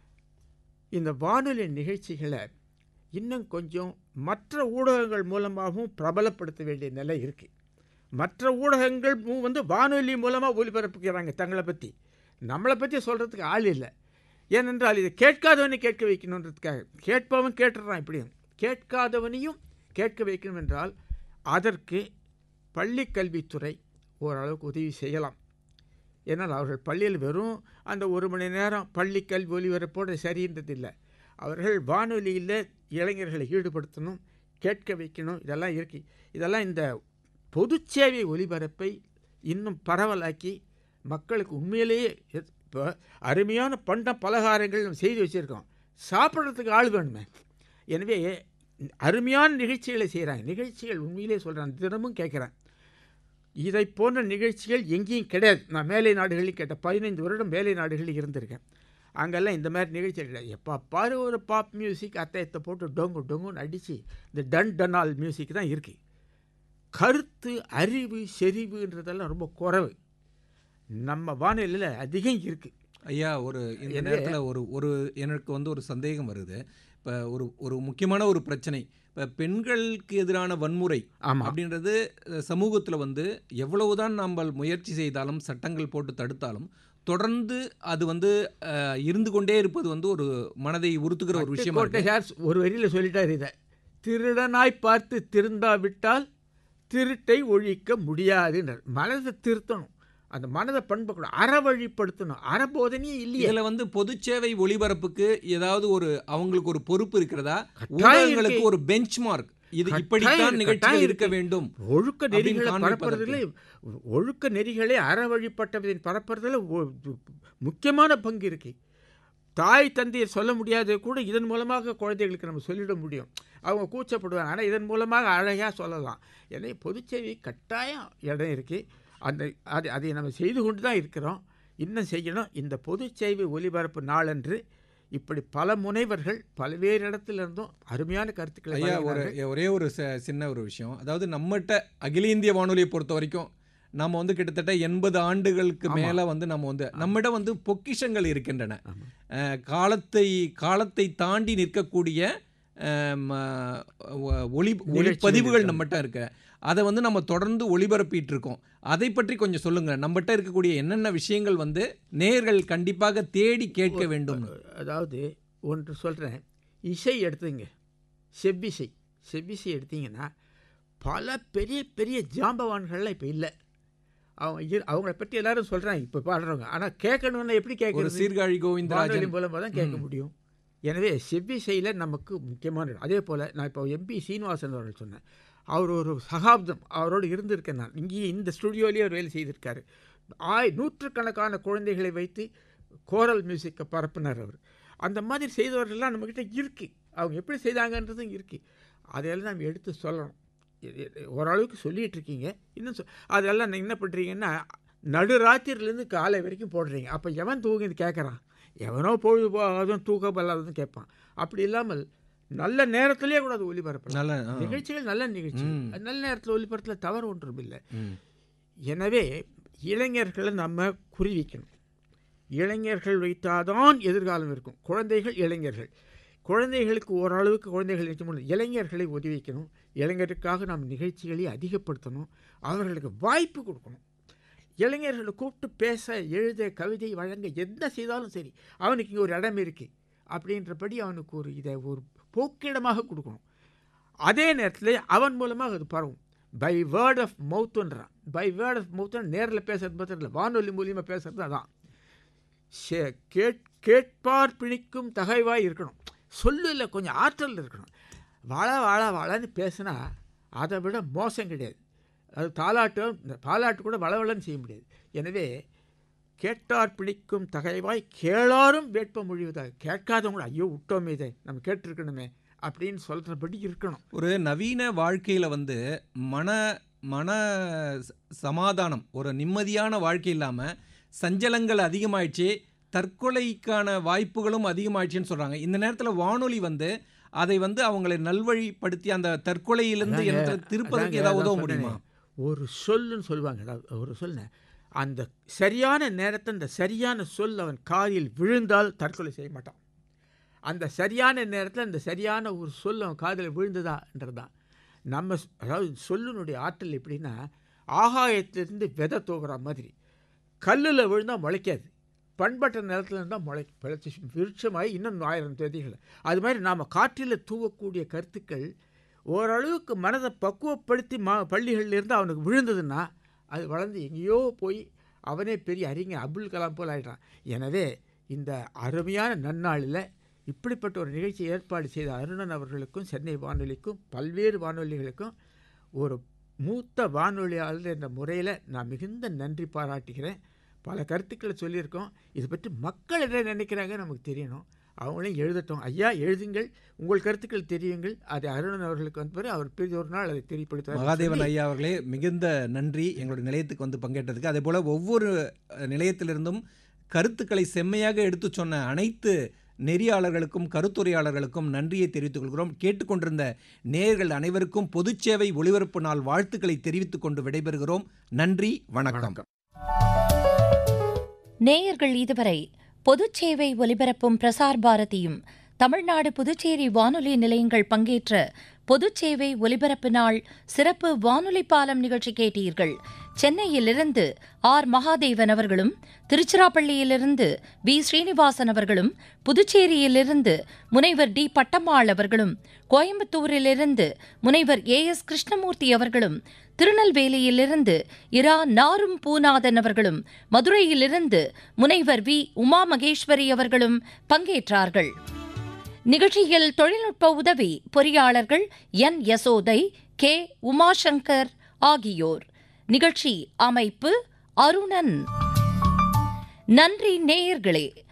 இந்த வானொலி நிகழ்ச்சிகளை இன்னும் கொஞ்சம் மற்ற ஊடகங்கள் மூலமாகவும் பிரபலப்படுத்த வேண்டிய நிலை இருக்குது மற்ற ஊடகங்கள் மூ- வந்து வானொலி மூலமாக ஒலிபரப்புக்கிறாங்க தங்களை பற்றி நம்மளை பற்றி சொல்கிறதுக்கு ஆள் இல்லை ஏனென்றால் இதை கேட்காதவனை கேட்க வைக்கணுன்றதுக்காக கேட்பவன் கேட்டுடுறான் இப்படியும் கேட்காதவனையும் கேட்க வைக்கணும் என்றால் அதற்கு பள்ளிக் கல்வித்துறை ஓரளவுக்கு உதவி செய்யலாம் ஏன்னால் அவர்கள் பள்ளியில் வெறும் அந்த ஒரு மணி நேரம் பள்ளி கல்வி ஒலிபரப்போடு சரின்றது இல்லை அவர்கள் வானொலியில் இளைஞர்களை ஈடுபடுத்தணும் கேட்க வைக்கணும் இதெல்லாம் இருக்கு இதெல்லாம் இந்த பொதுச் சேவை ஒலிபரப்பை இன்னும் பரவலாக்கி மக்களுக்கு உண்மையிலேயே எத்- இப்போ அருமையான பண்ட பலகாரங்கள் நம்ம செய்து வச்சுருக்கோம் சாப்பிட்றதுக்கு ஆள் வேணுமே எனவே அருமையான நிகழ்ச்சிகளை செய்கிறாங்க நிகழ்ச்சிகள் உண்மையிலே சொல்கிறேன் தினமும் கேட்குறேன் இதை போன்ற நிகழ்ச்சிகள் எங்கேயும் கிடையாது நான் மேலை நாடுகளில் கேட்டேன் பதினைந்து வருடம் மேலை நாடுகளில் இருந்திருக்கேன் அங்கெல்லாம் இந்த மாதிரி நிகழ்ச்சிகள் கிடையாது எப்போ பாரு ஒரு பாப் மியூசிக் அத்தையத்தை போட்டு டொங்கு டொங்குன்னு அடித்து இந்த டன் டனால் மியூசிக் தான் இருக்குது கருத்து அறிவு செறிவுன்றதெல்லாம் ரொம்ப குறைவு நம்ம வானிலையில் அதிகம் இருக்குது ஐயா ஒரு இந்த எனவே- நேரத்தில் ஒரு ஒரு எனக்கு வந்து ஒரு சந்தேகம் வருது இப்போ ஒரு ஒரு முக்கியமான ஒரு பிரச்சனை இப்போ பெண்களுக்கு எதிரான வன்முறை ஆமாம் அப்படின்றது சமூகத்தில் வந்து எவ்வளவுதான் நம்ம முயற்சி செய்தாலும் சட்டங்கள் போட்டு தடுத்தாலும் தொடர்ந்து அது வந்து அஹ், இருந்து கொண்டே இருப்பது வந்து ஒரு மனதை உறுத்துகிற ஒரு விஷயமா கோட்டை இருக்கு ஹேர்ஸ் ஒரு வரியில் சொல்லிட்டார் இதை திருடனாய் பார்த்து திருந்தாவிட்டால் திருட்டை ஒழிக்க முடியாதுன்றார் மனதை திருத்தணும் அந்த மனதை பண்பக்கூடாது அறவழிப்படுத்தணும் அறபோதனையே இல்லையே இதுல வந்து பொதுச்சேவை ஒளிபரப்புக்கு ஏதாவது ஒரு அவங்களுக்கு ஒரு பொறுப்பு இருக்கிறதா கட்டாயம் ஊடகங்களுக்கு இருக்கு. ஒரு பெஞ்ச் மார்க் இது கட்டாயம் இப்படித்தான் இருக்கு, நிகழ்ச்சிகள் கட்டாயம் இருக்க இருக்கு. வேண்டும் ஒழுக்க அப்படின்னு நெறிகளை காண்பிப்பதற்கு. பரப்புறதுல ஒழுக்க நெறிகளை அறவழிப்பட்டதை பரப்புறதுல ஒ- முக்கியமான பங்கு இருக்கு தாய் தந்தையை சொல்ல முடியாத கூட இதன் மூலமாக குழந்தைகளுக்கு நம்ம சொல்லிட முடியும் அவங்க கூச்சப்படுவாங்க ஆனால் இதன் மூலமாக அழகாக சொல்லலாம் எனவே பொதுச்சேவை கட்டாயம் இடம் இருக்குது அந்த அது அதை நம்ம செய்து கொண்டு தான் இருக்கிறோம் இன்னும் செய்யணும் இந்த பொதுச்சேவை ஒலிபரப்பு நாளன்று இப்படி பல முனைவர்கள் பல்வேறு இடத்துல இருந்தும் அருமையான கருத்துக்களை ஐயா ஒரு வழங்கினார்கள். ஒரே ஒரு ச- சின்ன ஒரு விஷயம் அதாவது நம்மகிட்ட அகில இந்திய வானொலியை பொறுத்த வரைக்கும் நம்ம வந்து கிட்டத்தட்ட எண்பது ஆண்டுகளுக்கு ஆமா. மேல வந்து நம்ம வந்து நம்மிடம் வந்து பொக்கிஷங்கள் இருக்கின்றன ஆமா. அஹ், காலத்தை காலத்தை தாண்டி நிற்கக்கூடிய அஹ், ம- ஒ- ஒளி ஒளிப்பதிவுகள் இருக்கு. நம்மகிட்ட இருக்கு அதை வந்து நம்ம தொடர்ந்து ஒளிபரப்பிட்டு இருக்கோம் அதை பற்றி கொஞ்சம் சொல்லுங்க நம்மகிட்ட இருக்கக்கூடிய என்னென்ன விஷயங்கள் வந்து நேர்கள் கண்டிப்பாக தேடி கேட்க வேண்டும் அதாவது ஒன்று சொல்கிறேன் இசை எடுத்துங்க செவ்விசை செவ்விசை எடுத்தீங்கன்னா பல பெரிய பெரிய ஜாம்பவான்கள்லாம் இப்போ இல்லை அவங்க இரு அவங்கள பற்றி எல்லாரும் சொல்கிறாங்க இப்போ பாடுறவங்க ஆனால் கேட்கணுன்னா எப்படி ஒரு கேட்கறது சீர்காழி வானொலி கோவிந்தராஜன் மூலமாக தான் கேட்க ம். முடியும் எனவே செவ்விசையில் நமக்கு முக்கியமான இடம். அதே போல் நான் இப்போ எம்பி சீனிவாசன் அவர்கள் சொன்னேன் அவர் ஒரு சகாப்தம் அவரோடு இருந்திருக்கேன் நான் இங்கேயே இந்த ஸ்டுடியோலேயே அவர் வேலை செய்திருக்காரு ஆய் நூற்றுக்கணக்கான குழந்தைகளை வைத்து கோரல் மியூசிக்கை பரப்புனார் அவர் அந்த மாதிரி செய்தவர்கள்லாம் நம்மக்கிட்ட இருக்குது அவங்க எப்படி செய்தாங்கன்றதும் இருக்குது அதையெல்லாம் நம்ம எடுத்து சொல்லணும் இ- இ- ஓரளவுக்கு சொல்லிகிட்டு இருக்கீங்க இன்னும் சொ அதெல்லாம் நீங்க என்ன பண்ணுறீங்கன்னா நடுராத்திரிலேருந்து காலை வரைக்கும் போடுறீங்க அப்போ எவன் தூங்கி கேட்குறான் எவனோ பொழுது போகாதும் தூக்கம் இல்லாததும் கேட்பான் அப்படி இல்லாமல் நல்ல நேரத்திலேயே கூட அது ஒளிபரப்பலாம் நல்ல ஆ. நிகழ்ச்சிகள் நல்ல நிகழ்ச்சி ம். அது நல்ல நேரத்தில் ஒளிபரத்தில் தவறு ஒன்றும் இல்லை ம். எனவே இளைஞர்களை நம்ம குறிவிக்கணும் இளைஞர்கள் வைத்தாதான் எதிர்காலம் இருக்கும் குழந்தைகள் இளைஞர்கள் குழந்தைகளுக்கு ஓரளவுக்கு குழந்தைகள் நிச்சயம் உண்டு. இளைஞர்களை உதவிக்கணும் இளைஞருக்காக நாம் நிகழ்ச்சிகளை அதிகப்படுத்தணும் அவர்களுக்கு வாய்ப்பு கொடுக்கணும் இளைஞர்களை கூப்பிட்டு பேச எழுத கவிதை வழங்க என்ன செய்தாலும் சரி அவனுக்கு இங்கே ஒரு இடம் இருக்குது அப்படின்றபடி அவனுக்கு ஒரு இதை ஒரு போக்கிடமாக கொடுக்கணும் அதே நேரத்தில் அவன் மூலமாக அது பரவும் பை வேர்ட் ஆஃப் மவுத்துன்றான் பை வேர்ட் ஆஃப் மவுத்துன்னு நேரில் பேசுறது மாத்திரம் இல்லை வானொலி மூலியமாக பேசுறது அதான் சே- கேட் கேட்பார் பிணிக்கும் தகைவாய் இருக்கணும் சொல்லில் கொஞ்சம் ஆற்றல் இருக்கணும் வாழ வாழ வாழன்னு பேசினா அதை விட மோசம் கிடையாது அது தாலாட்டு இந்த தாலாட்டு கூட வளவளன்னு செய்ய முடியாது எனவே கேட்டார் பிடிக்கும் தகைவாய் கேளாரும் வேட்ப மொழிவதாக கேட்காதவங்க ஐயோ விட்டோமே இதை நம்ம கேட்டிருக்கணுமே அப்படின்னு சொல்கிறபடி இருக்கணும் ஒரு நவீன வாழ்க்கையில் வந்து மன மன ச- சமாதானம் ஒரு நிம்மதியான வாழ்க்கை இல்லாமல் சஞ்சலங்கள் அதிகமாயிடுச்சு தற்கொலைக்கான வாய்ப்புகளும் அதிகமாயிடுச்சுன்னு சொல்கிறாங்க இந்த நேரத்தில் வானொலி வந்து அதை வந்து அவங்களை நல்வழிப்படுத்தி அந்த தற்கொலையிலிருந்து அதாங்க, எண்ணத்தில் திருப்பதற்கு அதாங்க, ஏதாவது அதான் உதவ முடியுமா சொன்னேனே. ஒரு சொல்லுன்னு சொல்லுவாங்க அதாவது ஒரு சொல்ல அந்த சரியான நேரத்தை அந்த சரியான சொல் அவன் காதில் விழுந்தால் தற்கொலை செய்ய மாட்டான் அந்த சரியான நேரத்தில் அந்த சரியான ஒரு சொல் அவன் காதில் விழுந்ததான்றதுதான் நம்ம ஸ்- அதாவது சொல்லினுடைய ஆற்றல் எப்படின்னா ஆகாயத்திலிருந்து விதை தூக்குற மாதிரி கல்லில் விழுந்தால் முளைக்காது பண்பட்ட நிலத்துல இருந்தால் முளை பிழைச்சி விருட்சமாகி இன்னும் ஆயிரம் தேதிகள் அது மாதிரி நாம் காற்றில் தூவக்கூடிய கருத்துக்கள் ஓரளவுக்கு மனதை பக்குவப்படுத்தி மா பள்ளிகளில் இருந்து அவனுக்கு விழுந்ததுன்னா அது வளர்ந்து எங்கேயோ போய் அவனே பெரிய அறிஞர் அப்துல் கலாம் போல் ஆயிட்டான் எனவே இந்த அருமையான நன்னாளில் இப்படிப்பட்ட ஒரு நிகழ்ச்சி ஏற்பாடு செய்த அருணன் அவர்களுக்கும் சென்னை வானொலிக்கும் பல்வேறு வானொலிகளுக்கும் ஒரு மூத்த வானொலியாளர் என்ற முறையில் நான் மிகுந்த நன்றி பாராட்டுகிறேன் பல கருத்துக்களை சொல்லியிருக்கோம் இதை பற்றி மக்கள் என்ன நினைக்கிறாங்க நமக்கு தெரியணும் அவங்களையும் எழுதட்டும் ஐயா எழுதுங்கள் உங்கள் கருத்துக்கள் தெரியுங்கள் அதை அருணன் அவர்களுக்கு வந்த பிறகு அவர் பெரிய ஒரு நாள் அதை தெரியப்படுத்துவார் மகாதேவன் ஐயா அவர்களே மிகுந்த நன்றி எங்களுடைய நிலையத்துக்கு வந்து பங்கேற்றதுக்கு அதே போல் ஒவ்வொரு அஹ், நிலையத்திலிருந்தும் கருத்துக்களை செம்மையாக எடுத்துச் சொன்ன அனைத்து நெறியாளர்களுக்கும் கருத்துரையாளர்களுக்கும் நன்றியை தெரிவித்துக் கொள்கிறோம் கேட்டுக்கொண்டிருந்த நேயர்கள் அனைவருக்கும் பொதுச்சேவை ஒளிபரப்பு நாள் வாழ்த்துக்களை தெரிவித்துக் கொண்டு விடைபெறுகிறோம் நன்றி வணக்கம் நேயர்கள் இதுவரை பொதுச்சேவை ஒலிபரப்பும் பிரசார் பாரதியும் தமிழ்நாடு புதுச்சேரி வானொலி நிலையங்கள் பங்கேற்ற பொதுச்சேவை ஒலிபரப்பு நாள் சிறப்பு வானொலி பாலம் நிகழ்ச்சி கேட்டீர்கள் சென்னையிலிருந்து ஆர் மகாதேவன் அவர்களும் திருச்சிராப்பள்ளியிலிருந்து பி ஸ்ரீனிவாசன் அவர்களும் புதுச்சேரியிலிருந்து முனைவர் டி பட்டம்மாள் அவர்களும் கோயம்புத்தூரிலிருந்து முனைவர் ஏ எஸ் கிருஷ்ணமூர்த்தி அவர்களும் திருநெல்வேலியிலிருந்து இரா நாரும் பூநாதன் அவர்களும் மதுரையிலிருந்து முனைவர் வி உமா மகேஸ்வரி அவர்களும் பங்கேற்றார்கள் நிகழ்ச்சியில் தொழில்நுட்ப உதவி பொறியாளர்கள் என் யசோதை கே உமாசங்கர் ஆகியோர் நிகழ்ச்சி அமைப்பு அருணன் நன்றி நேயர்களே